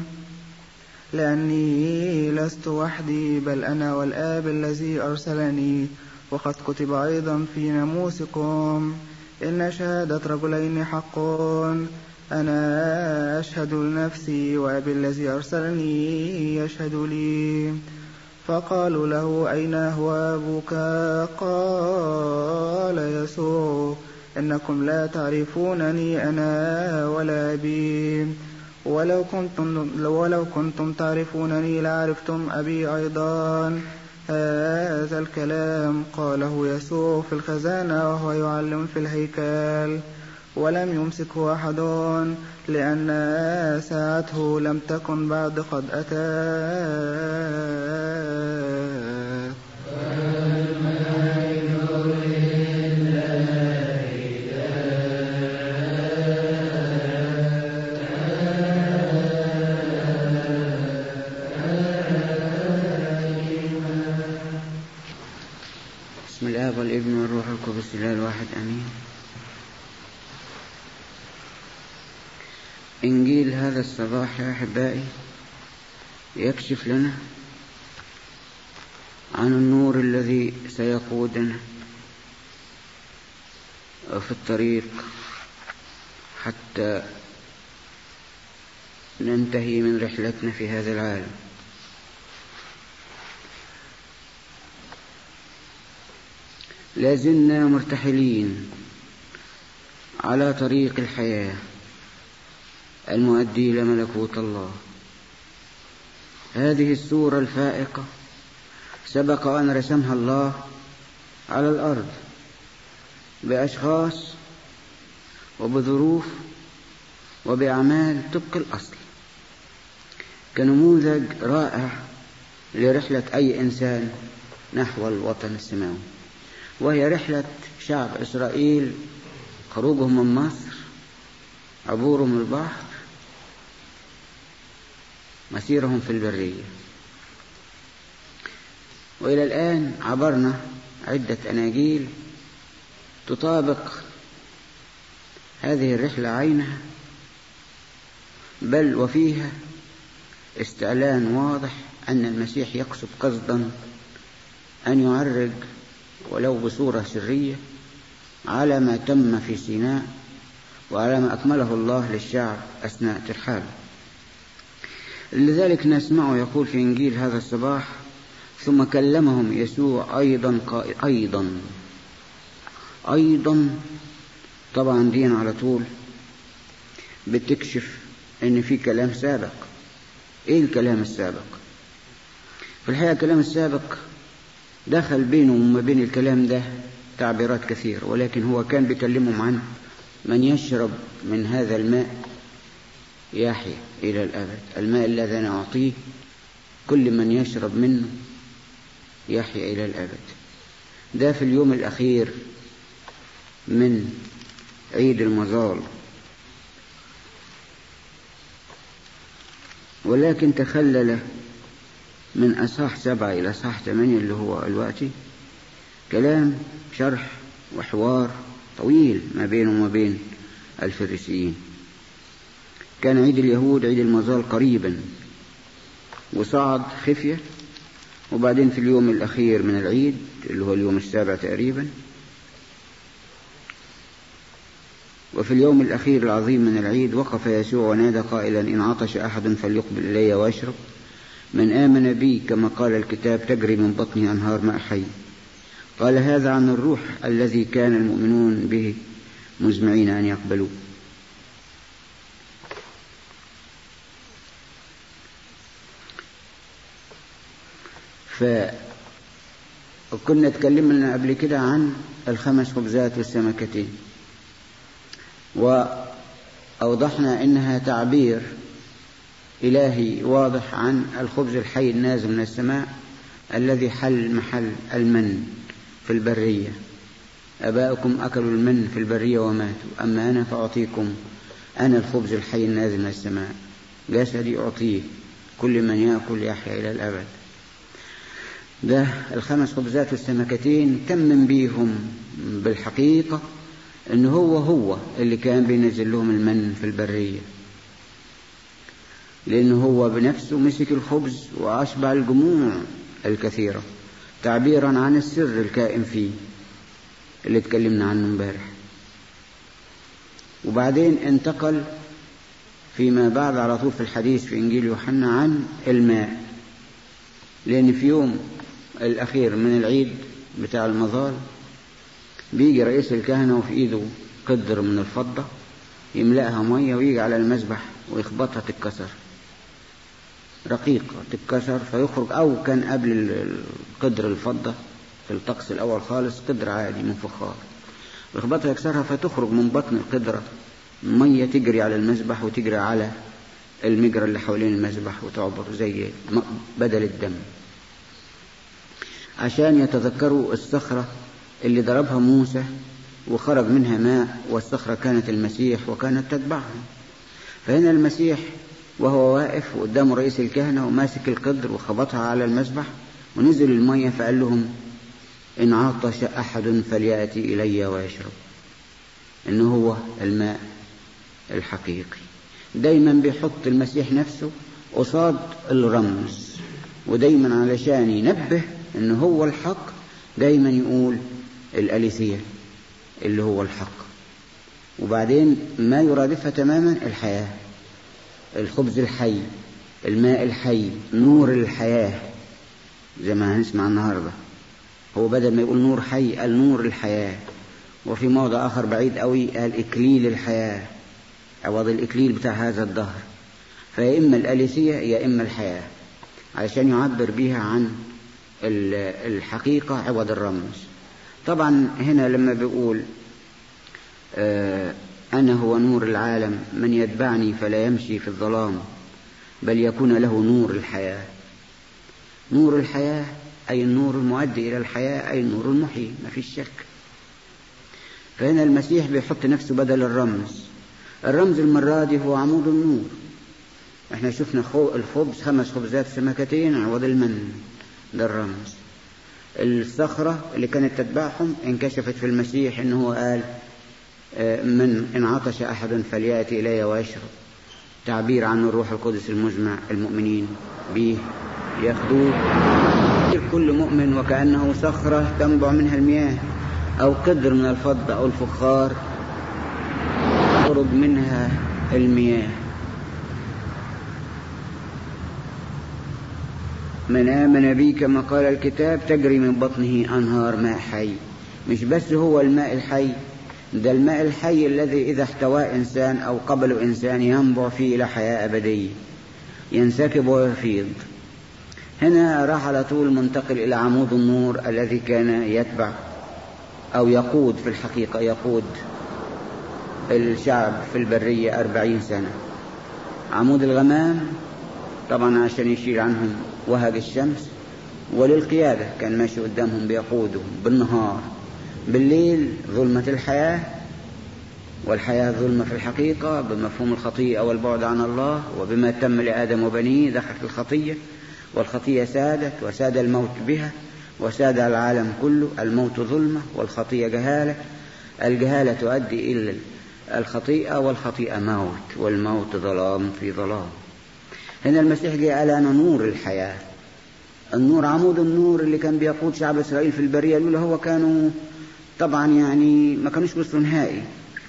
لأني لست وحدي بل أنا والآب الذي أرسلني وقد كتب أيضا في ناموسكم إن شهادة رجلين حق أنا أشهد لنفسي وأبي الذي أرسلني يشهد لي فقالوا له أين هو أبوك قال يسوع إنكم لا تعرفونني أنا ولا أبي ولو كنتم, ولو كنتم تعرفونني لعرفتم أبي أيضا هذا الكلام قاله يسوع في الخزانة وهو يعلم في الهيكل ولم يمسكه أحد لأن ساعته لم تكن بعد قد أتى بسم الآب والابن والروح القدس الله الواحد آمين إنجيل هذا الصباح يا أحبائي يكشف لنا عن النور الذي سيقودنا في الطريق حتى ننتهي من رحلتنا في هذا العالم لازلنا مرتحلين على طريق الحياه المؤدي إلى ملكوت الله هذه الصورة الفائقة سبق أن رسمها الله على الأرض بأشخاص وبظروف وبأعمال طبق الأصل كنموذج رائع لرحلة أي إنسان نحو الوطن السماوي وهي رحلة شعب إسرائيل خروجهم من مصر عبورهم البحر مسيرهم في البرية وإلى الآن عبرنا عدة أناجيل تطابق هذه الرحلة عينها بل وفيها استعلان واضح أن المسيح يقصد قصدا أن يعرج ولو بصورة سرية على ما تم في سيناء وعلى ما أكمله الله للشعب أثناء ترحاله لذلك نسمعه يقول في إنجيل هذا الصباح ثم كلمهم يسوع أيضا قائل أيضا أيضا طبعا دين على طول بتكشف ان في كلام سابق ايه الكلام السابق في الحقيقة الكلام السابق دخل بينه وما بين الكلام ده تعبيرات كثيرة ولكن هو كان بيكلمهم عن من يشرب من هذا الماء يحيى إلى الأبد الماء الذي أنا أعطيه كل من يشرب منه يحيى إلى الأبد ده في اليوم الأخير من عيد المظال ولكن تخلل من أصح سبعة إلى أصح ثمانية اللي هو الوقت كلام شرح وحوار طويل ما بينه وما بين الفريسيين كان عيد اليهود عيد المظال قريبا وصعد خفية وبعدين في اليوم الأخير من العيد اللي هو اليوم السابع تقريبا وفي اليوم الأخير العظيم من العيد وقف يسوع ونادى قائلا إن عطش أحد فليقبل إلي واشرب من آمن بي كما قال الكتاب تجري من بطنه أنهار ماء حي قال هذا عن الروح الذي كان المؤمنون به مزمعين أن يقبلوه فكنا اتكلمنا قبل كده عن الخمس خبزات والسمكتين وأوضحنا إنها تعبير إلهي واضح عن الخبز الحي النازل من السماء الذي حل محل المن في البرية أباؤكم أكلوا المن في البرية وماتوا أما أنا فأعطيكم أنا الخبز الحي النازل من السماء جسدي أعطيه كل من يأكل يحيا إلى الأبد ده الخمس خبزات والسمكتين تمم بيهم بالحقيقة ان هو هو اللي كان بينزل لهم المن في البرية لأنه هو بنفسه مسك الخبز وأشبع الجموع الكثيرة تعبيرا عن السر الكائن فيه اللي اتكلمنا عنه امبارح وبعدين انتقل فيما بعد على طول في الحديث في إنجيل يوحنا عن الماء لأن في يوم الأخير من العيد بتاع المظال بيجي رئيس الكهنة وفي إيده قدر من الفضة يملأها مية ويجي على المذبح ويخبطها تتكسر رقيقة تتكسر فيخرج أو كان قبل قدر الفضة في الطقس الأول خالص قدر عادي من فخار يخبطها يكسرها فتخرج من بطن القدرة مية تجري على المذبح وتجري على المجرى اللي حوالين المذبح وتعبر زي بدل الدم عشان يتذكروا الصخرة اللي ضربها موسى وخرج منها ماء والصخرة كانت المسيح وكانت تتبعهم فهنا المسيح وهو واقف قدام رئيس الكهنة وماسك القدر وخبطها على المسبح ونزل المية فقال لهم إن عطش أحد فليأتي إلي ويشرب إنه هو الماء الحقيقي دايما بيحط المسيح نفسه قصاد الرمز ودايما علشان ينبه إنه هو الحق دايما يقول الأليثية اللي هو الحق وبعدين ما يرادفها تماما الحياة الخبز الحي الماء الحي نور الحياة زي ما هنسمع النهاردة هو بدل ما يقول نور حي قال نور الحياة وفي موضع آخر بعيد قوي قال إكليل الحياة عوض الإكليل بتاع هذا الدهر فيا إما الأليسية يا إما الحياة علشان يعبر بها عن الحقيقة عوض الرمز طبعا هنا لما بيقول آه أنا هو نور العالم من يتبعني فلا يمشي في الظلام بل يكون له نور الحياة نور الحياة أي النور المؤدي إلى الحياة أي النور المحيي ما فيش شك فهنا المسيح بيحط نفسه بدل الرمز الرمز المرة دي هو عمود النور احنا شفنا الخبز خمس خبزات سمكتين عوض المن ده الرمز الصخرة اللي كانت تتبعهم انكشفت في المسيح انه هو قال من إن عطش أحد فليأتي إلي ويشرب تعبير عن الروح القدس المجمع المؤمنين به ياخذوه كل مؤمن وكأنه صخرة تنبع منها المياه أو قدر من الفضة أو الفخار تخرج منها المياه من آمن بي كما قال الكتاب تجري من بطنه أنهار ماء حي مش بس هو الماء الحي ده الماء الحي الذي إذا احتواه إنسان أو قبله إنسان ينبع فيه إلى حياة أبدية ينسكب ويفيض هنا راح على طول منتقل إلى عمود النور الذي كان يتبع أو يقود في الحقيقة يقود الشعب في البرية أربعين سنة عمود الغمام طبعا عشان يشيل عنهم وهج الشمس وللقيادة كان ماشي قدامهم بيقودهم بالنهار بالليل ظلمة الحياة والحياة ظلمة في الحقيقة بمفهوم الخطيئة والبعد عن الله وبما تم لآدم وبنيه دخلت الخطية والخطية سادت وساد الموت بها وساد العالم كله الموت ظلمة والخطية جهالة الجهالة تؤدي إلى الخطيئة والخطيئة موت والموت ظلام في ظلام هنا المسيح جاء قال أنا نور الحياة النور عمود النور اللي كان بيقود شعب إسرائيل في البرية الأولى هو كانوا طبعا يعني ما كانوش وصلوا نهائي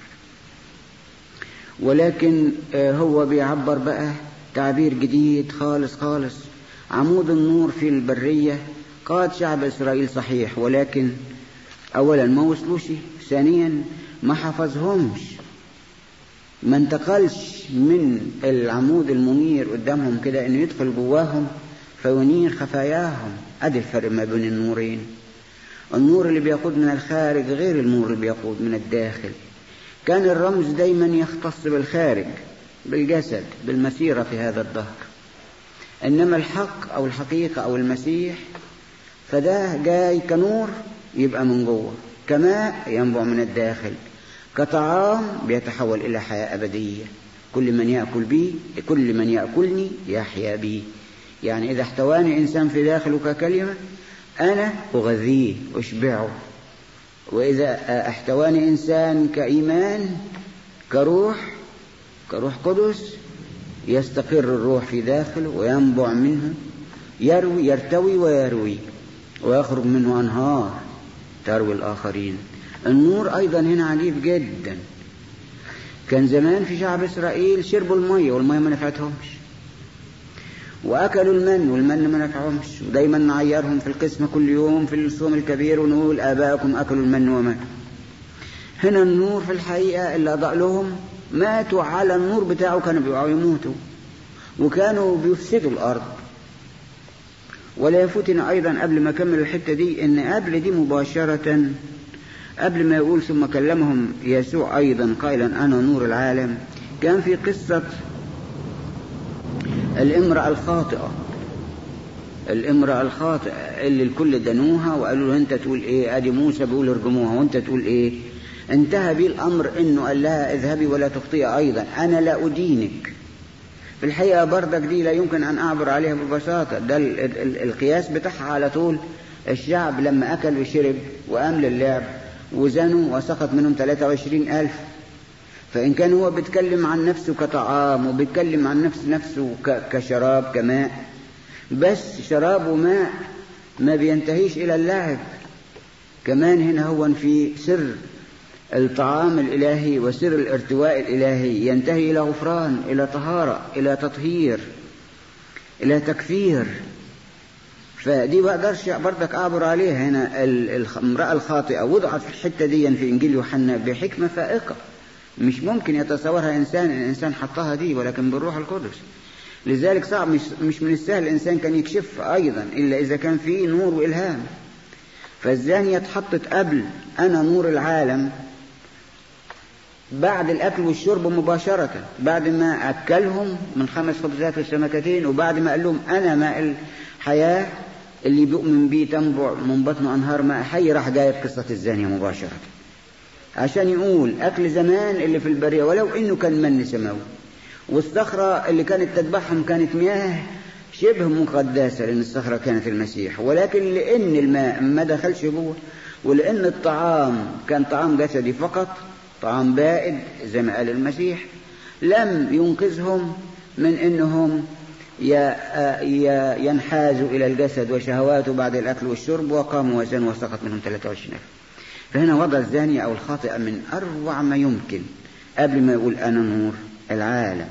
ولكن هو بيعبر بقى تعبير جديد خالص خالص عمود النور في البرية قاد شعب إسرائيل صحيح ولكن أولا ما وصلوش ثانيا ما حفظهمش ما انتقلش من العمود المنير قدامهم كده انه يدخل جواهم فينير خفاياهم ادي الفرق ما بين النورين النور اللي بيقود من الخارج غير النور اللي بيقود من الداخل كان الرمز دايما يختص بالخارج بالجسد بالمسيرة في هذا الدهر إنما الحق أو الحقيقة أو المسيح فده جاي كنور يبقى من جوه كماء ينبع من الداخل كطعام بيتحول إلى حياة أبدية كل من يأكل بي كل من يأكلني يحيا بي يعني إذا احتواني إنسان في داخله ككلمة أنا أغذيه أشبعه وإذا احتواني إنسان كإيمان كروح كروح قدس يستقر الروح في داخله وينبع منه يروي يرتوي ويروي ويخرج منه أنهار تروي الآخرين النور أيضا هنا عجيب جدا كان زمان في شعب إسرائيل شربوا المية والمية ما نفعتهمش وأكلوا المن والمن ما نفعهمش ودايما نعيرهم في القسمة كل يوم في الصوم الكبير ونقول آباءكم أكلوا المن وماتوا هنا النور في الحقيقة اللي أضاء لهم ماتوا على النور بتاعه كانوا بيقعوا يموتوا وكانوا بيفسدوا الأرض ولا يفوتنا أيضا قبل ما أكمل الحتة دي إن قبل دي مباشرة قبل ما يقول ثم كلمهم يسوع أيضا قائلا أنا نور العالم كان في قصة الامرأة الخاطئة الامرأة الخاطئة اللي الكل دنوها وقالوا له أنت تقول إيه أدي موسى بيقول ارجموها وأنت تقول إيه انتهى بي الأمر إنه قال لها اذهبي ولا تخطئي أيضا أنا لا أدينك في الحقيقة بردك دي لا يمكن أن أعبر عليها ببساطة ده ال ال القياس بتاعها على طول الشعب لما أكل وشرب وقام للعب وزنوا وسقط منهم 23 ألف فإن كان هو بيتكلم عن نفسه كطعام وبيتكلم عن نفس نفسه كشراب كماء بس شراب وماء ما بينتهيش إلى اللعب كمان هنا هو في سر الطعام الإلهي وسر الارتواء الإلهي ينتهي إلى غفران إلى طهارة إلى تطهير إلى تكفير فدي بقدرش برضك أعبر عليها هنا المرأة الخاطئة وضعت في الحتة دي في إنجيل يوحنا بحكمة فائقة مش ممكن يتصورها إنسان الإنسان حطها دي ولكن بالروح القدس لذلك صعب مش, مش من السهل الإنسان كان يكشف أيضا إلا إذا كان فيه نور وإلهام فالزانية اتحطت قبل أنا نور العالم بعد الأكل والشرب مباشرة بعد ما أكلهم من خمس خبزات وسمكتين وبعد ما قال لهم أنا ماء الحياة اللي بيؤمن بيه تنبع من بطنه أنهار ماء حي راح جايب قصة الزانية مباشرة عشان يقول أكل زمان اللي في البرية ولو إنه كان من سماوي والصخرة اللي كانت تتبعهم كانت مياه شبه مقدسة لأن الصخرة كانت المسيح ولكن لأن الماء ما دخلش جوه ولأن الطعام كان طعام جسدي فقط طعام بائد زي ما قال المسيح لم ينقذهم من انهم ينحازوا الى الجسد وشهواته بعد الاكل والشرب وقاموا وزنوا وسقط منهم 23 ألف فهنا وضع الزانية او الخاطئة من اروع ما يمكن قبل ما يقول انا نور العالم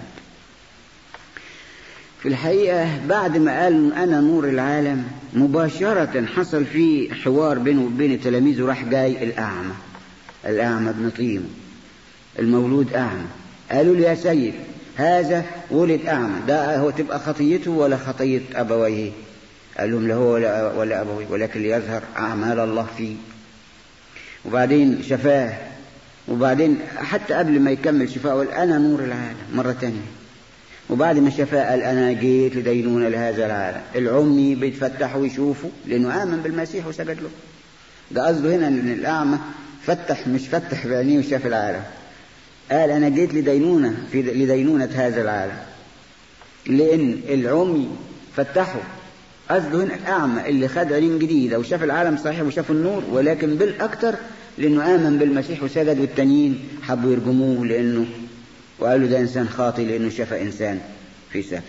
في الحقيقة بعد ما قال أنا نور العالم مباشرة حصل في حوار بينه وبين تلاميذه راح جاي الأعمى الأعمى ابن طيم المولود أعمى قالوا له يا سيد هذا ولد أعمى ده هو تبقى خطيته ولا خطية أبويه قال لهم لا هو ولا, ولا أبوي ولكن ليظهر أعمال الله فيه وبعدين شفاه وبعدين حتى قبل ما يكمل شفاءه قال أنا نور العالم مرة تانية وبعد ما شفاه قال أنا جيت لدينونة لهذا العالم العمي بيتفتحوا ويشوفوا لأنه آمن بالمسيح وسجد له ده قصده هنا أن الأعمى فتح مش فتح بعينيه وشاف العالم قال أنا جيت لدينونة في لدينونة هذا العالم لأن العمي فتحوا قصده هنا الأعمى اللي خد عين جديدة وشاف العالم صحيح وشاف النور ولكن بالأكثر لأنه آمن بالمسيح وسجد والتانيين حبوا يرجموه لأنه وقالوا ده إنسان خاطي لأنه شاف إنسان في سبت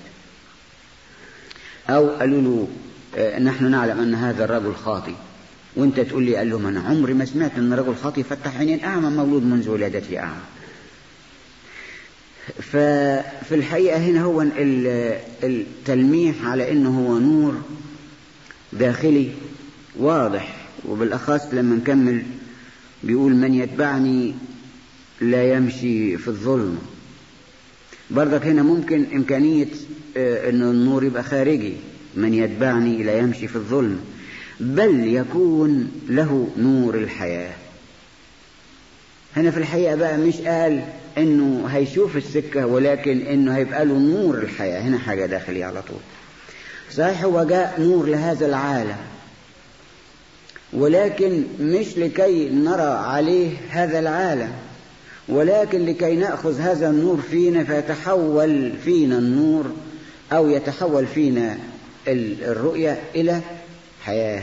أو قالوا له نحن نعلم أن هذا الرجل خاطي وانت تقول لي قال لهم انا عمري ما سمعت ان رجل خاطي فتح عينين اعمى مولود منذ ولادته اعمى ففي الحقيقة هنا هو التلميح على انه هو نور داخلي واضح وبالاخص لما نكمل بيقول من يتبعني لا يمشي في الظلم برضك هنا ممكن امكانية ان النور يبقى خارجي من يتبعني لا يمشي في الظلم بل يكون له نور الحياة هنا في الحقيقة بقى مش قال انه هيشوف السكة ولكن انه هيبقى له نور الحياة هنا حاجة داخلية على طول صحيح هو جاء نور لهذا العالم ولكن مش لكي نرى عليه هذا العالم ولكن لكي نأخذ هذا النور فينا فيتحول فينا النور أو يتحول فينا الرؤية إلى حياة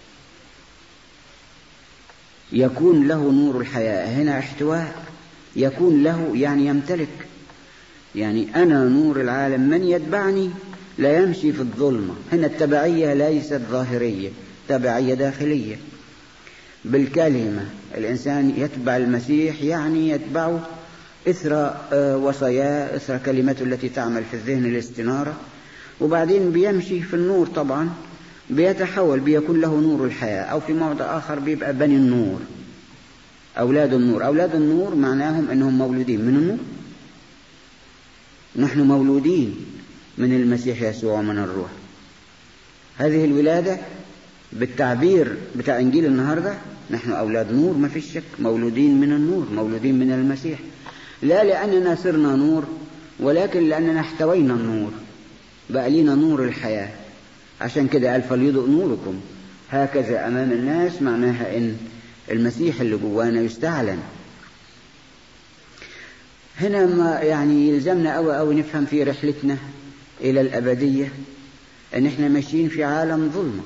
يكون له نور الحياة هنا احتواء يكون له يعني يمتلك يعني أنا نور العالم من يتبعني لا يمشي في الظلمة هنا التبعية ليست ظاهرية تبعية داخلية بالكلمة الإنسان يتبع المسيح يعني يتبعه إثر وصاياه إثر كلمته التي تعمل في الذهن الاستنارة وبعدين بيمشي في النور طبعا بيتحول بيكون له نور الحياة أو في موضع آخر بيبقى بني النور أولاد النور أولاد النور معناهم أنهم مولودين من النور نحن مولودين من المسيح يسوع ومن الروح هذه الولادة بالتعبير بتاع إنجيل النهاردة نحن أولاد نور ما فيش شك مولودين من النور مولودين من المسيح لا لأننا صرنا نور ولكن لأننا احتوينا النور بقى لينا نور الحياة عشان كده قال فليضئ نوركم هكذا أمام الناس معناها إن المسيح اللي جوانا يستعلن هنا ما يعني يلزمنا أوي أوي نفهم في رحلتنا إلى الأبدية أن إحنا ماشيين في عالم ظلمة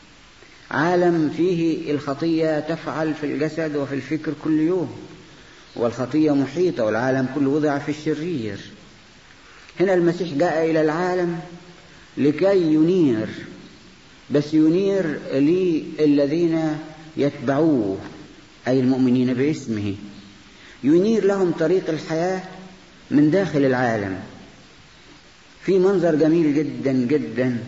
عالم فيه الخطية تفعل في الجسد وفي الفكر كل يوم والخطية محيطة والعالم كله وضع في الشرير هنا المسيح جاء إلى العالم لكي ينير بس ينير للذين يتبعوه أي المؤمنين باسمه ينير لهم طريق الحياة من داخل العالم في منظر جميل جدا جدا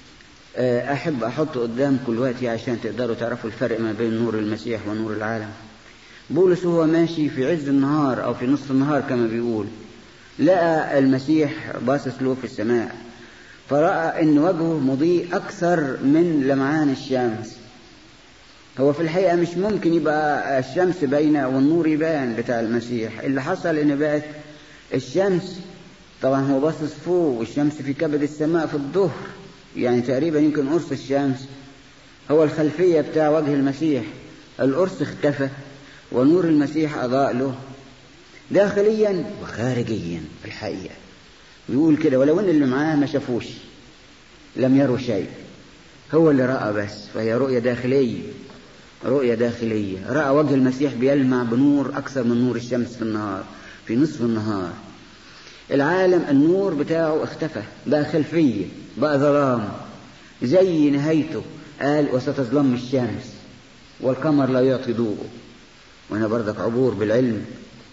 أحب أحطه قدامكم دلوقتي عشان تقدروا تعرفوا الفرق ما بين نور المسيح ونور العالم بولس هو ماشي في عز النهار أو في نصف النهار كما بيقول لقى المسيح باصص له في السماء فرأى أن وجهه مضيء أكثر من لمعان الشمس هو في الحقيقة مش ممكن يبقى الشمس باينة والنور يبان بتاع المسيح اللي حصل أن بقت الشمس طبعا هو باصص فوق والشمس في كبد السماء في الظهر يعني تقريبا يمكن قرص الشمس هو الخلفية بتاع وجه المسيح القرص اختفى ونور المسيح أضاء له داخليا وخارجيا في الحقيقة بيقول كده ولو ان اللي معاه ما شافوش لم يروا شيء هو اللي رأى بس فهي رؤية داخلية رؤية داخلية رأى وجه المسيح بيلمع بنور أكثر من نور الشمس في النهار في نصف النهار العالم النور بتاعه اختفى بقى خلفية بقى ظلام زي نهايته قال وستظلم الشمس والقمر لا يعطي ضوءه وانا برضك عبور بالعلم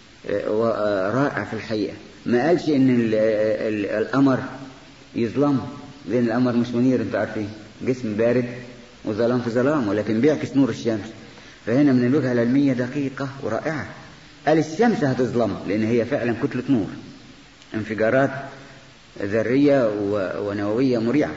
رائع في الحقيقة ما قالش ان ال ال القمر يظلم لان القمر مش منير انتوا عارفين جسم بارد وظلام في ظلام ولكن بيعكس نور الشمس فهنا من الوجهة العلمية دقيقة ورائعة قال الشمس هتظلم لان هي فعلا كتلة نور انفجارات ذرية ونووية مريعة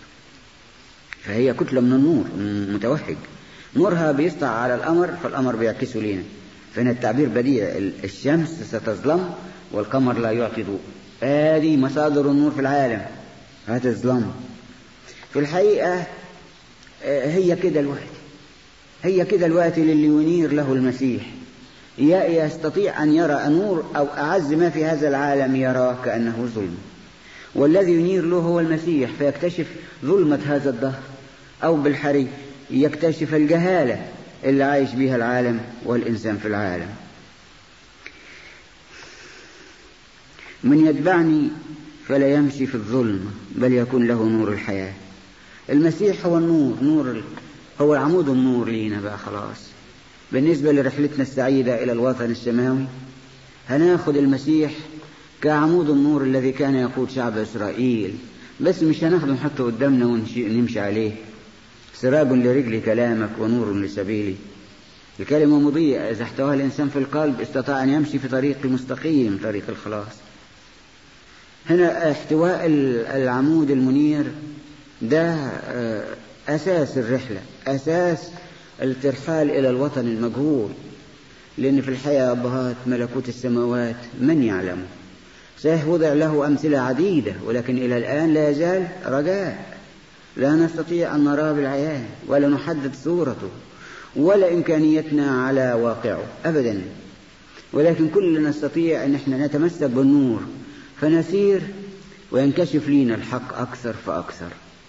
فهي كتلة من النور متوهج نورها بيسطع على القمر فالقمر بيعكسه لينا فهنا التعبير بديع الشمس ستظلم والقمر لا يعطي ضوء هذه مصادر النور في العالم هتظلم في الحقيقة هي كده الوقت هي كده الوقت للي ينير له المسيح يستطيع أن يرى نور أو أعز ما في هذا العالم يراه كأنه ظلم والذي ينير له هو المسيح فيكتشف ظلمة هذا الدهر أو بالحري يكتشف الجهالة اللي عايش بها العالم والإنسان في العالم من يتبعني فلا يمشي في الظلم بل يكون له نور الحياة المسيح هو النور نور هو العمود النور لينا بقى خلاص بالنسبة لرحلتنا السعيدة إلى الوطن السماوي هناخد المسيح كعمود النور الذي كان يقود شعب إسرائيل بس مش هناخده نحطه قدامنا ونمشي عليه سراج لرجل كلامك ونور لسبيلي الكلمة مضيئة إذا احتواها الإنسان في القلب استطاع أن يمشي في طريق مستقيم طريق الخلاص هنا احتواء العمود المنير ده أساس الرحلة أساس الترحال إلى الوطن المجهول لأن في الحياة أبهات ملكوت السماوات من يعلمه صحيح وضع له أمثلة عديدة ولكن إلى الآن لا يزال رجاء لا نستطيع أن نراه بالعيان ولا نحدد صورته ولا إمكانيتنا على واقعه أبدا ولكن كل نستطيع أن احنا نتمسك بالنور فنسير وينكشف لنا الحق أكثر فأكثر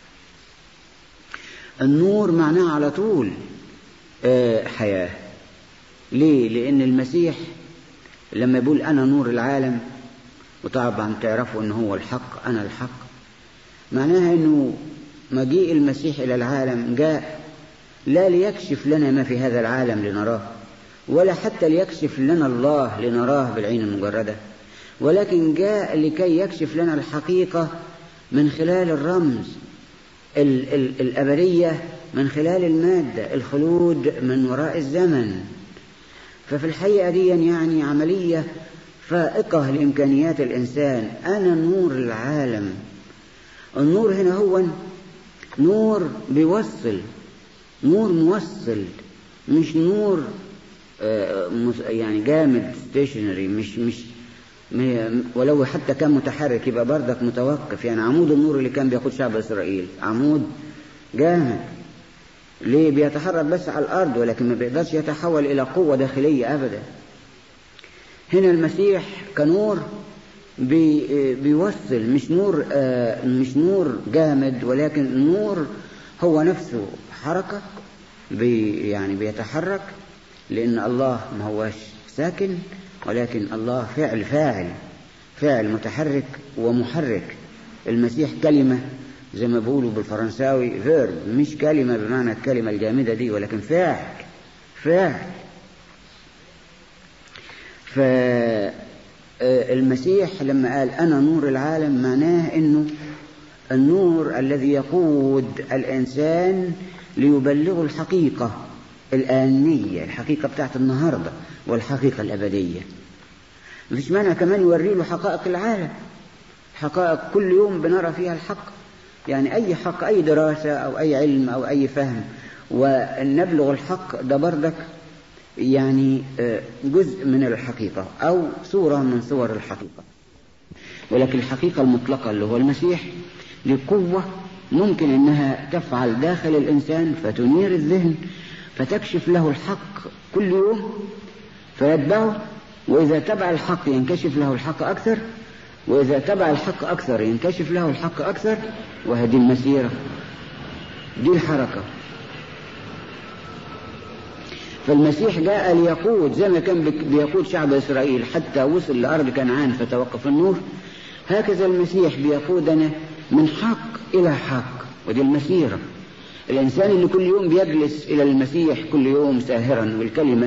النور معناه على طول حياة ليه؟ لأن المسيح لما يقول أنا نور العالم وطبعا تعرفوا أنه هو الحق أنا الحق معناها أنه مجيء المسيح إلى العالم جاء لا ليكشف لنا ما في هذا العالم لنراه ولا حتى ليكشف لنا الله لنراه بالعين المجردة ولكن جاء لكي يكشف لنا الحقيقة من خلال الرمز ال ال الأبدية من خلال المادة الخلود من وراء الزمن ففي الحقيقة دي يعني عملية فائقة لإمكانيات الإنسان أنا نور العالم النور هنا هو نور بيوصل نور موصل مش نور يعني جامد ستيشنري مش مش ولو حتى كان متحرك يبقى بردك متوقف يعني عمود النور اللي كان بياخد شعب إسرائيل عمود جامد ليه بيتحرك بس على الأرض ولكن ما بيقدرش يتحول إلى قوة داخلية أبدا هنا المسيح كنور بي بيوصل مش نور آه مش نور جامد ولكن نور هو نفسه حركة بي يعني بيتحرك لأن الله ما هوش ساكن ولكن الله فعل فاعل فاعل متحرك ومحرك المسيح كلمة زي ما بيقولوا بالفرنساوي فيرب مش كلمة بمعنى الكلمة الجامدة دي ولكن فاعل فاعل فالمسيح لما قال أنا نور العالم معناه أنه النور الذي يقود الإنسان ليبلغ الحقيقة الآنية الحقيقة بتاعت النهاردة والحقيقة الأبدية مفيش مانع كمان يوري له حقائق العالم حقائق كل يوم بنرى فيها الحق يعني أي حق أي دراسة أو أي علم أو أي فهم ونبلغ الحق ده بردك يعني جزء من الحقيقة أو صورة من صور الحقيقة ولكن الحقيقة المطلقة اللي هو المسيح لقوة ممكن أنها تفعل داخل الإنسان فتنير الذهن فتكشف له الحق كل يوم فيتبعه وإذا تبع الحق ينكشف له الحق أكثر وإذا تبع الحق أكثر ينكشف له الحق أكثر وهذه المسيرة دي الحركة فالمسيح جاء ليقود زي ما كان بيقود شعب إسرائيل حتى وصل لأرض كنعان فتوقف النور هكذا المسيح بيقودنا من حق إلى حق ودي المسيرة الإنسان اللي كل يوم بيجلس إلى المسيح كل يوم ساهرا والكلمة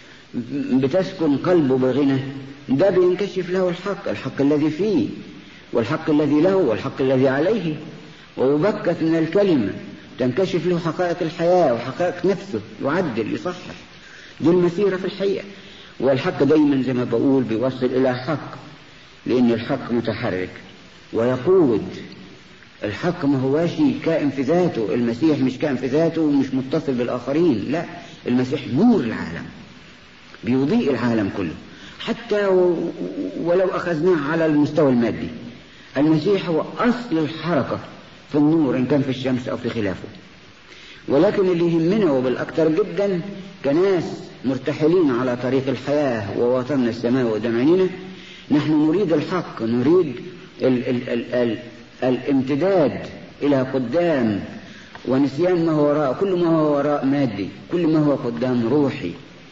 بتسكن قلبه بغنى ده بينكشف له الحق الحق الذي فيه والحق الذي له والحق الذي عليه ويبكت من الكلمة تنكشف له حقائق الحياة وحقائق نفسه يعدل يصحح دي المسيرة في الحقيقة والحق دايما زي ما بقول بيوصل إلى حق لأن الحق متحرك ويقود الحق ما هواش كائن في ذاته المسيح مش كائن في ذاته ومش متصل بالآخرين لا المسيح نور العالم بيضيء العالم كله حتى ولو أخذناه على المستوى المادي المسيح هو أصل الحركة في النور إن كان في الشمس أو في خلافه ولكن اللي يهمنا وبالأكثر جدا كناس مرتحلين على طريق الحياة ووطننا السماء قدام عينينا نحن نريد الحق نريد ال ال ال ال الامتداد إلى قدام ونسيان ما هو وراء كل ما هو وراء مادي كل ما هو قدام روحي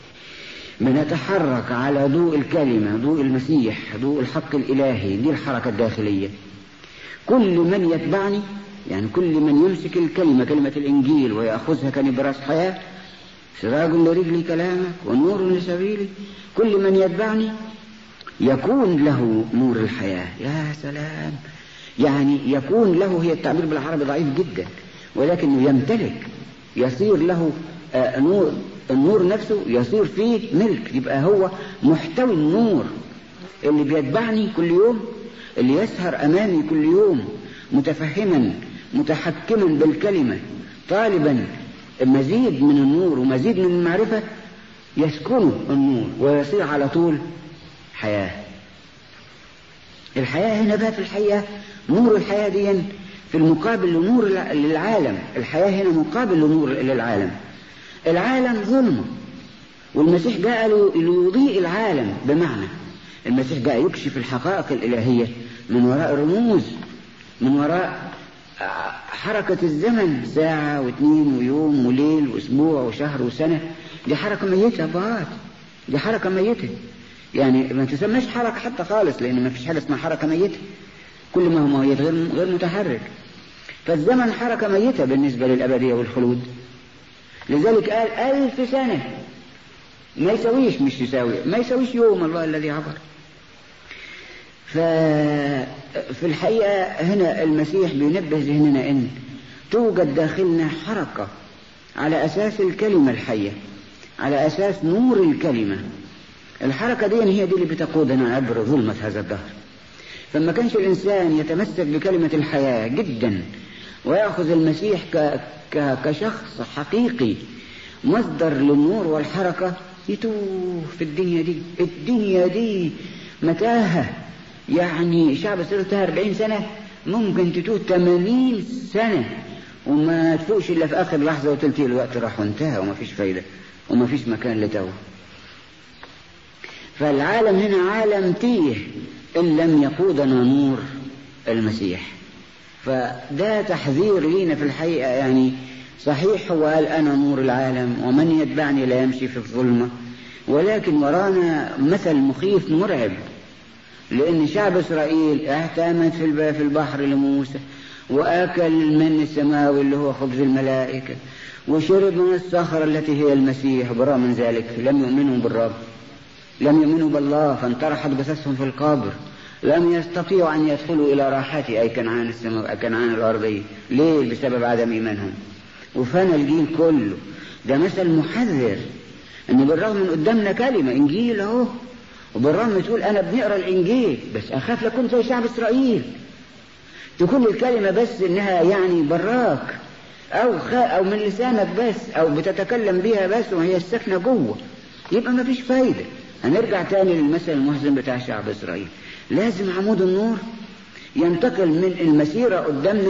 بنتحرك على ضوء الكلمة ضوء المسيح ضوء الحق الإلهي دي الحركة الداخلية كل من يتبعني يعني كل من يمسك الكلمة كلمة الإنجيل ويأخذها كنبراس حياة سراج لرجلي كلامك ونور لسبيلي كل من يتبعني يكون له نور الحياة يا سلام يعني يكون له هي التعبير بالعربي ضعيف جدا ولكنه يمتلك يصير له آه نور النور نفسه يصير فيه ملك يبقى هو محتوي النور اللي بيتبعني كل يوم اللي يسهر أمامي كل يوم متفهما متحكما بالكلمة طالبا مزيد من النور ومزيد من المعرفة يسكنه النور ويصير على طول حياة الحياة هنا بقى في الحقيقة نور الحياة دي في المقابل لنور للعالم الحياة هنا مقابل لنور للعالم العالم ظلمة والمسيح جاء ليضيء العالم بمعنى المسيح جاء يكشف الحقائق الإلهية من وراء الرموز من وراء حركة الزمن ساعة واثنين ويوم وليل وأسبوع وشهر وسنة دي حركة ميتة بقات دي حركة ميتة يعني ما تسمىش حركة حتى خالص لأن ما فيش حاجة اسمها حركة ميتة كل ما هو ميت غير غير متحرك فالزمن حركة ميتة بالنسبة للأبدية والخلود لذلك قال ألف سنة ما يسويش مش يساوي ما يسويش يوم الله الذي عبر ففي الحقيقة هنا المسيح بينبه ذهننا إن توجد داخلنا حركة على أساس الكلمة الحية على أساس نور الكلمة الحركة دي هي دي اللي بتقودنا عبر ظلمة هذا الدهر فما كانش الإنسان يتمسك بكلمة الحياة جدا ويأخذ المسيح ك... ك... كشخص حقيقي مصدر للنور والحركة يتوه في الدنيا دي الدنيا دي متاهة يعني شعب سرتها 40 سنة ممكن تتوه 80 سنة وما تفوقش إلا في آخر لحظة وتلتي الوقت راح وانتهى وما فيش فايدة وما فيش مكان لتوه فالعالم هنا عالم تيه إن لم يقودنا نور المسيح فده تحذير لينا في الحقيقة يعني صحيح هو قال أنا نور العالم ومن يتبعني لا يمشي في الظلمة ولكن ورانا مثل مخيف مرعب لأن شعب إسرائيل اعتمد في البحر لموسى وأكل من السماوي اللي هو خبز الملائكة وشرب من الصخرة التي هي المسيح برغم من ذلك لم يؤمنوا بالرب لم يؤمنوا بالله فانطرحت جثثهم في القبر لم يستطيعوا أن يدخلوا إلى راحتي أي كنعان السماء كنعان الأرضية ليه بسبب عدم إيمانهم وفنى الجيل كله ده مثل محذر ان بالرغم من قدامنا كلمة انجيل اهو وبالرغم تقول انا بنقرا الانجيل بس اخاف لكون زي شعب اسرائيل تكون الكلمة بس انها يعني براك او خ... او من لسانك بس او بتتكلم بيها بس وهي الساكنة جوه يبقى ما فيش فايدة هنرجع تاني للمثل المحزن بتاع شعب اسرائيل لازم عمود النور ينتقل من المسيرة قدامنا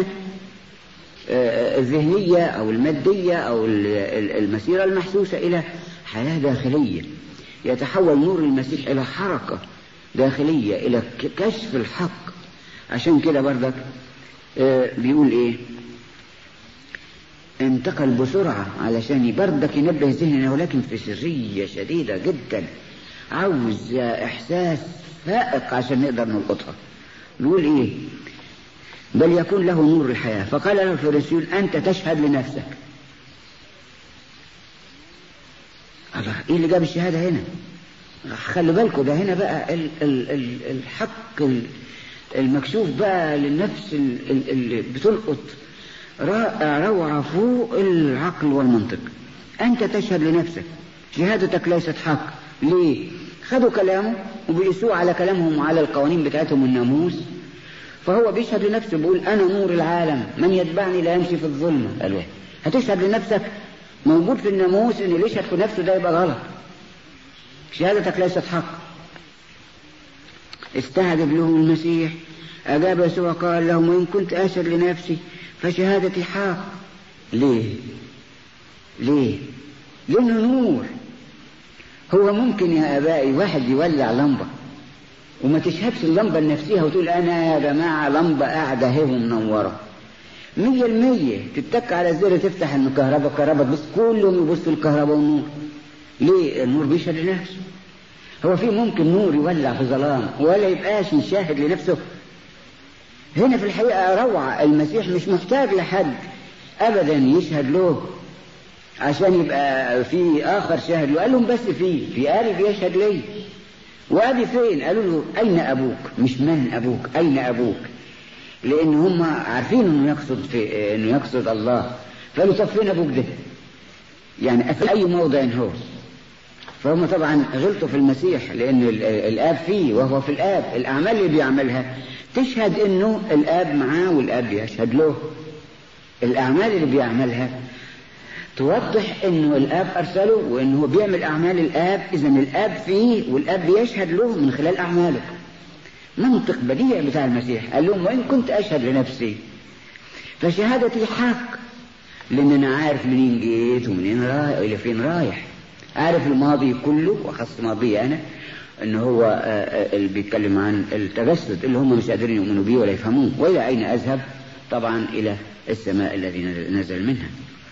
الذهنية أو المادية أو المسيرة المحسوسة إلى حياة داخلية يتحول نور المسيح إلى حركة داخلية إلى كشف الحق عشان كده بردك بيقول إيه انتقل بسرعة علشان بردك ينبه ذهننا ولكن في سرية شديدة جدا عاوز إحساس فائق عشان نقدر نلقطها بيقول إيه بل يكون له نور الحياة فقال له الفريسيون أنت تشهد لنفسك الله إيه اللي جاب الشهادة هنا خلي بالكم ده هنا بقى ال ال ال الحق المكشوف بقى للنفس اللي بتلقط رائع روعة فوق العقل والمنطق أنت تشهد لنفسك شهادتك ليست حق ليه خدوا كلامه وبيقيسوه على كلامهم وعلى القوانين بتاعتهم الناموس فهو بيشهد لنفسه بيقول أنا نور العالم من يتبعني لا يمشي في الظلمة قالوا هتشهد لنفسك موجود في الناموس إن اللي يشهد في نفسه ده يبقى غلط شهادتك ليست حق استعجب له المسيح أجاب يسوع قال لهم وإن كنت أشهد لنفسي فشهادتي حق ليه ليه لأنه نور هو ممكن يا أبائي واحد يولع لمبة وما تشهدش اللمبة لنفسها وتقول أنا يا جماعة لمبة قاعدة اهي ومنورة مية المية تتك على الزر تفتح الكهرباء الكهرباء بس كلهم يبصوا الكهرباء والنور ليه النور بيشهد لنفسه هو في ممكن نور يولع في ظلام ولا يبقاش يشاهد لنفسه هنا في الحقيقة روعة المسيح مش محتاج لحد أبدا يشهد له عشان يبقى في آخر شاهد له قال لهم بس في في قال بيشهد لي وأبي فين قالوا له أين أبوك مش من أبوك أين أبوك لأن هم عارفين إنه يقصد في إنه يقصد الله فقالوا طب فين أبوك ده يعني في أي موضع هو فهم طبعا غلطوا في المسيح لأن الآب فيه وهو في الآب الأعمال اللي بيعملها تشهد إنه الآب معاه والآب يشهد له الأعمال اللي بيعملها توضح انه الاب ارسله وانه هو بيعمل اعمال الاب اذا الاب فيه والاب بيشهد له من خلال اعماله منطق بديع بتاع المسيح قال لهم وان كنت اشهد لنفسي فشهادتي حق لان انا عارف منين جيت ومنين رايح الى فين رايح عارف الماضي كله واخص ماضي انا ان هو اللي بيتكلم عن التجسد اللي هم مش قادرين يؤمنوا بيه ولا يفهموه والى اين اذهب طبعا الى السماء الذي نزل منها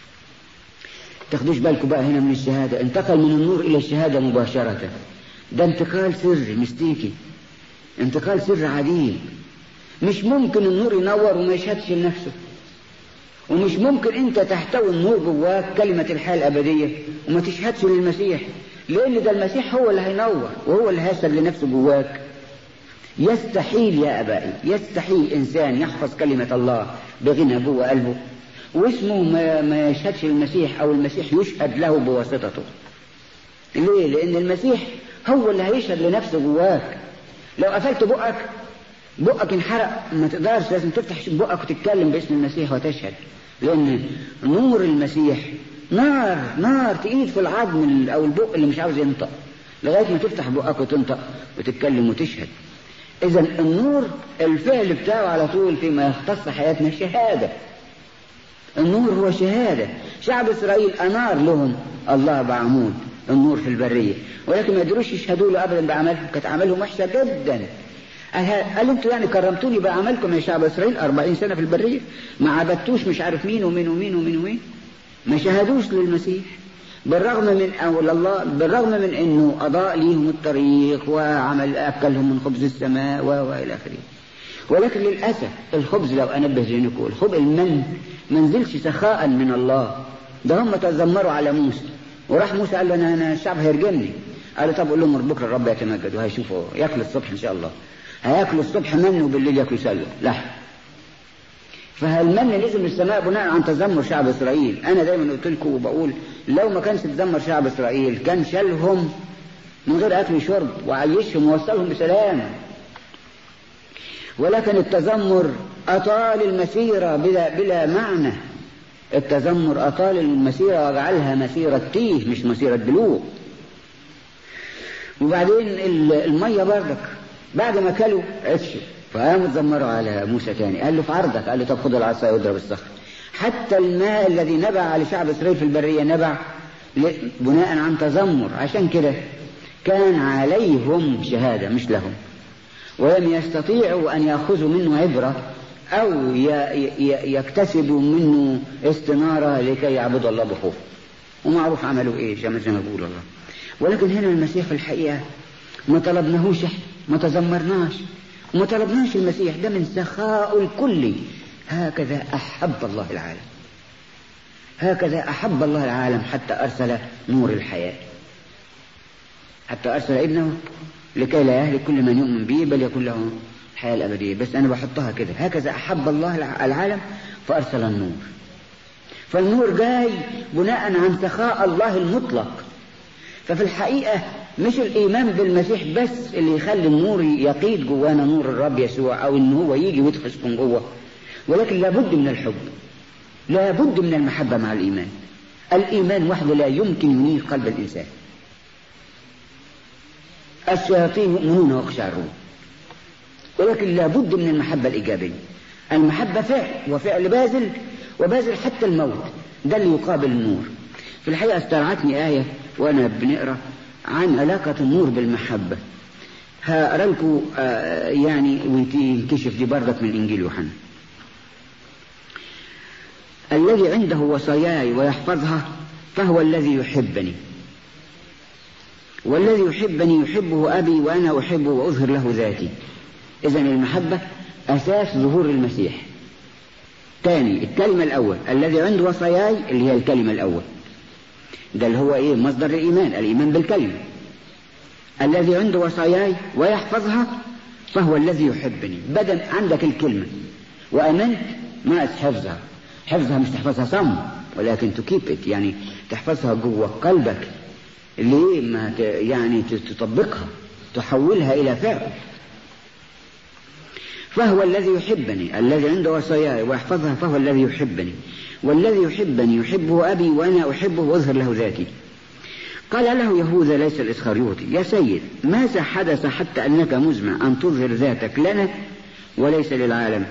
تاخدوش بالكم بقى هنا من الشهادة انتقل من النور إلى الشهادة مباشرة ده انتقال سري مستيكي انتقال سري عجيب مش ممكن النور ينور وما يشهدش لنفسه ومش ممكن انت تحتوي النور جواك كلمة الحياة الأبدية وما تشهدش للمسيح لأن ده المسيح هو اللي هينور وهو اللي هيشهد لنفسه جواك يستحيل يا أبائي يستحيل إنسان يحفظ كلمة الله بغنى جوه قلبه واسمه ما, ما يشهدش المسيح أو المسيح يشهد له بواسطته ليه؟ لأن المسيح هو اللي هيشهد لنفسه جواك لو قفلت بقك بقك انحرق ما تقدرش لازم تفتح بقك وتتكلم باسم المسيح وتشهد لأن نور المسيح نار نار تقيد في العظم أو البق اللي مش عاوز ينطق لغاية ما تفتح بقك وتنطق وتتكلم وتشهد إذا النور الفعل بتاعه على طول فيما يختص حياتنا شهادة النور هو شهادة شعب إسرائيل أنار لهم الله بعمود النور في البرية ولكن ما يقدروش يشهدوا له أبدا بعملهم كانت أعمالهم وحشة جدا قال انتوا يعني كرمتوني بعملكم يا شعب إسرائيل أربعين سنة في البرية ما عبدتوش مش عارف مين ومين ومين ومين ومين ما شهدوش للمسيح بالرغم من أول الله بالرغم من أنه أضاء ليهم الطريق وعمل أكلهم من خبز السماء وإلى آخره ولكن للأسف الخبز لو أنبه ذهنكم الخبز المن ما نزلش سخاء من الله ده هم تذمروا على موسى وراح موسى قال له أنا, أنا الشعب هيرجمني قال له طب قول لهم بكره الرب يتمجد وهيشوفوا ياكل الصبح إن شاء الله هياكلوا الصبح من وبالليل ياكلوا سلة لحم فالمن نزل من السماء بناء عن تذمر شعب إسرائيل أنا دايما قلت لكم وبقول لو ما كانش تذمر شعب إسرائيل كان شالهم من غير أكل وشرب وعيشهم ووصلهم بسلام ولكن التذمر أطال المسيرة بلا, بلا معنى التذمر أطال المسيرة وجعلها مسيرة تيه مش مسيرة بلوغ وبعدين المية بردك بعد ما كلوا عطشوا فقاموا تذمروا على موسى تاني قال له في عرضك قال له طب خد العصا واضرب الصخر حتى الماء الذي نبع على شعب اسرائيل في البريه نبع بناء عن تذمر عشان كده كان عليهم شهاده مش لهم ولم يستطيعوا ان ياخذوا منه عبره او يكتسبوا منه استناره لكي يعبدوا الله بخوف ومعروف عملوا ايه زي ما بيقول الله ولكن هنا المسيح في الحقيقه ما طلبناهوش احنا ما تذمرناش وما طلبناش المسيح ده من سخاء الكل هكذا أحب الله العالم هكذا أحب الله العالم حتى أرسل نور الحياة حتى أرسل ابنه لكي لا يهلك كل من يؤمن به بل يكون له الحياة الأبدية بس أنا بحطها كده هكذا أحب الله العالم فأرسل النور فالنور جاي بناء عن سخاء الله المطلق ففي الحقيقة مش الإيمان بالمسيح بس اللي يخلي النور يقيد جوانا نور الرب يسوع أو إن هو يجي ويدخل من جوه ولكن لابد من الحب لابد من المحبة مع الإيمان الإيمان وحده لا يمكن ينير قلب الإنسان الشياطين يؤمنون ويخشعرون ولكن لابد من المحبة الإيجابية المحبة فعل وفعل باذل وباذل حتى الموت ده اللي يقابل النور في الحقيقة استرعتني آية وأنا بنقرأ عن علاقة النور بالمحبة هقرا لكم آه يعني وتنكشف دي بردك من إنجيل يوحنا الذي عنده وصاياي ويحفظها فهو الذي يحبني والذي يحبني يحبه أبي وأنا أحبه وأظهر له ذاتي إذا المحبة أساس ظهور المسيح ثاني الكلمة الأول الذي عنده وصاياي اللي هي الكلمة الأول ده اللي هو إيه مصدر الإيمان الإيمان بالكلمة الذي عنده وصاياي ويحفظها فهو الذي يحبني بدل عندك الكلمة وأمنت ما حفظها حفظها مش تحفظها صم ولكن تكيب يعني تحفظها جوه قلبك ليه ما يعني تطبقها تحولها إلى فعل فهو الذي يحبني الذي عنده وصاياي ويحفظها فهو الذي يحبني والذي يحبني يحبه أبي وأنا أحبه وأظهر له ذاتي قال له يهوذا ليس الإسخريوطي يا سيد ماذا حدث حتى أنك مزمع أن تظهر ذاتك لنا وليس للعالم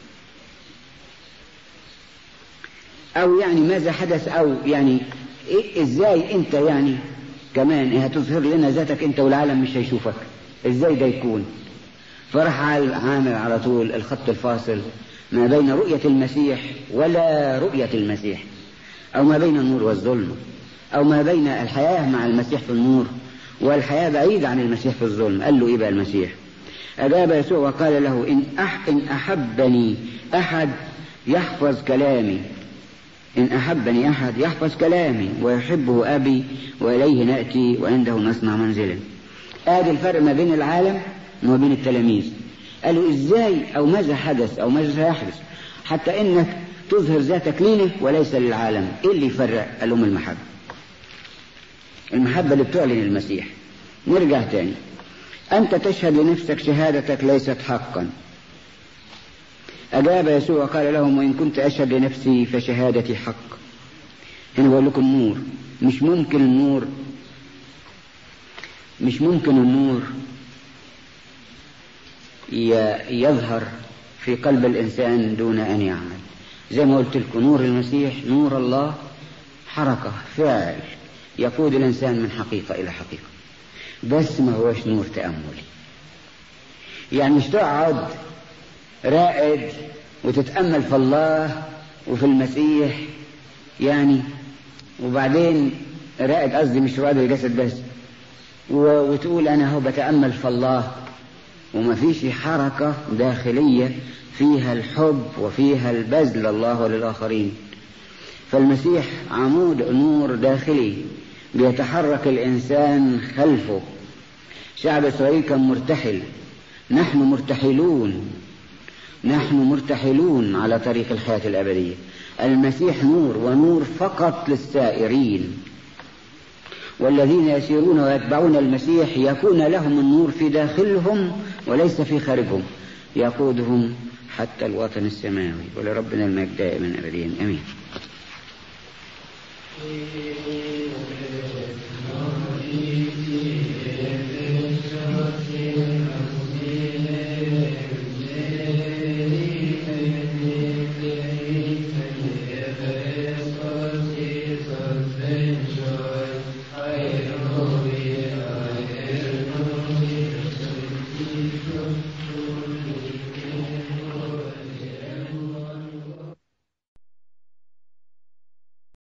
أو يعني ماذا حدث أو يعني إيه إزاي أنت يعني كمان هتظهر لنا ذاتك أنت والعالم مش هيشوفك إزاي ده يكون فراح عامل على طول الخط الفاصل ما بين رؤية المسيح ولا رؤية المسيح أو ما بين النور والظلم أو ما بين الحياة مع المسيح في النور والحياة بعيدة عن المسيح في الظلم قال له إيه بقى المسيح أجاب يسوع وقال له إن, أح إن أحبني أحد يحفظ كلامي إن أحبني أحد يحفظ كلامي ويحبه أبي وإليه نأتي وعنده نصنع منزلا آدي الفرق ما بين العالم وما بين التلاميذ قالوا ازاي او ماذا حدث او ماذا سيحدث حتى انك تظهر ذاتك لينا وليس للعالم ايه اللي يفرق قال لهم المحبة المحبة اللي بتعلن المسيح نرجع تاني أنت تشهد لنفسك شهادتك ليست حقا أجاب يسوع قال لهم وإن كنت أشهد لنفسي فشهادتي حق هنا بقول لكم النور مش ممكن النور مش ممكن النور يظهر في قلب الإنسان دون أن يعمل زي ما قلت لكم نور المسيح نور الله حركة فعل يقود الإنسان من حقيقة إلى حقيقة بس ما هوش نور تأملي يعني مش تقعد رائد وتتأمل في الله وفي المسيح يعني وبعدين رائد قصدي مش رائد الجسد بس وتقول أنا هو بتأمل في الله وما فيش حركة داخلية فيها الحب وفيها البذل لله وللآخرين فالمسيح عمود نور داخلي بيتحرك الإنسان خلفه شعب إسرائيل كان مرتحل نحن مرتحلون نحن مرتحلون على طريق الحياة الأبدية المسيح نور ونور فقط للسائرين والذين يسيرون ويتبعون المسيح يكون لهم النور في داخلهم وليس في خارجهم يقودهم حتى الوطن السماوي ولربنا المجد دائما أبديا أمين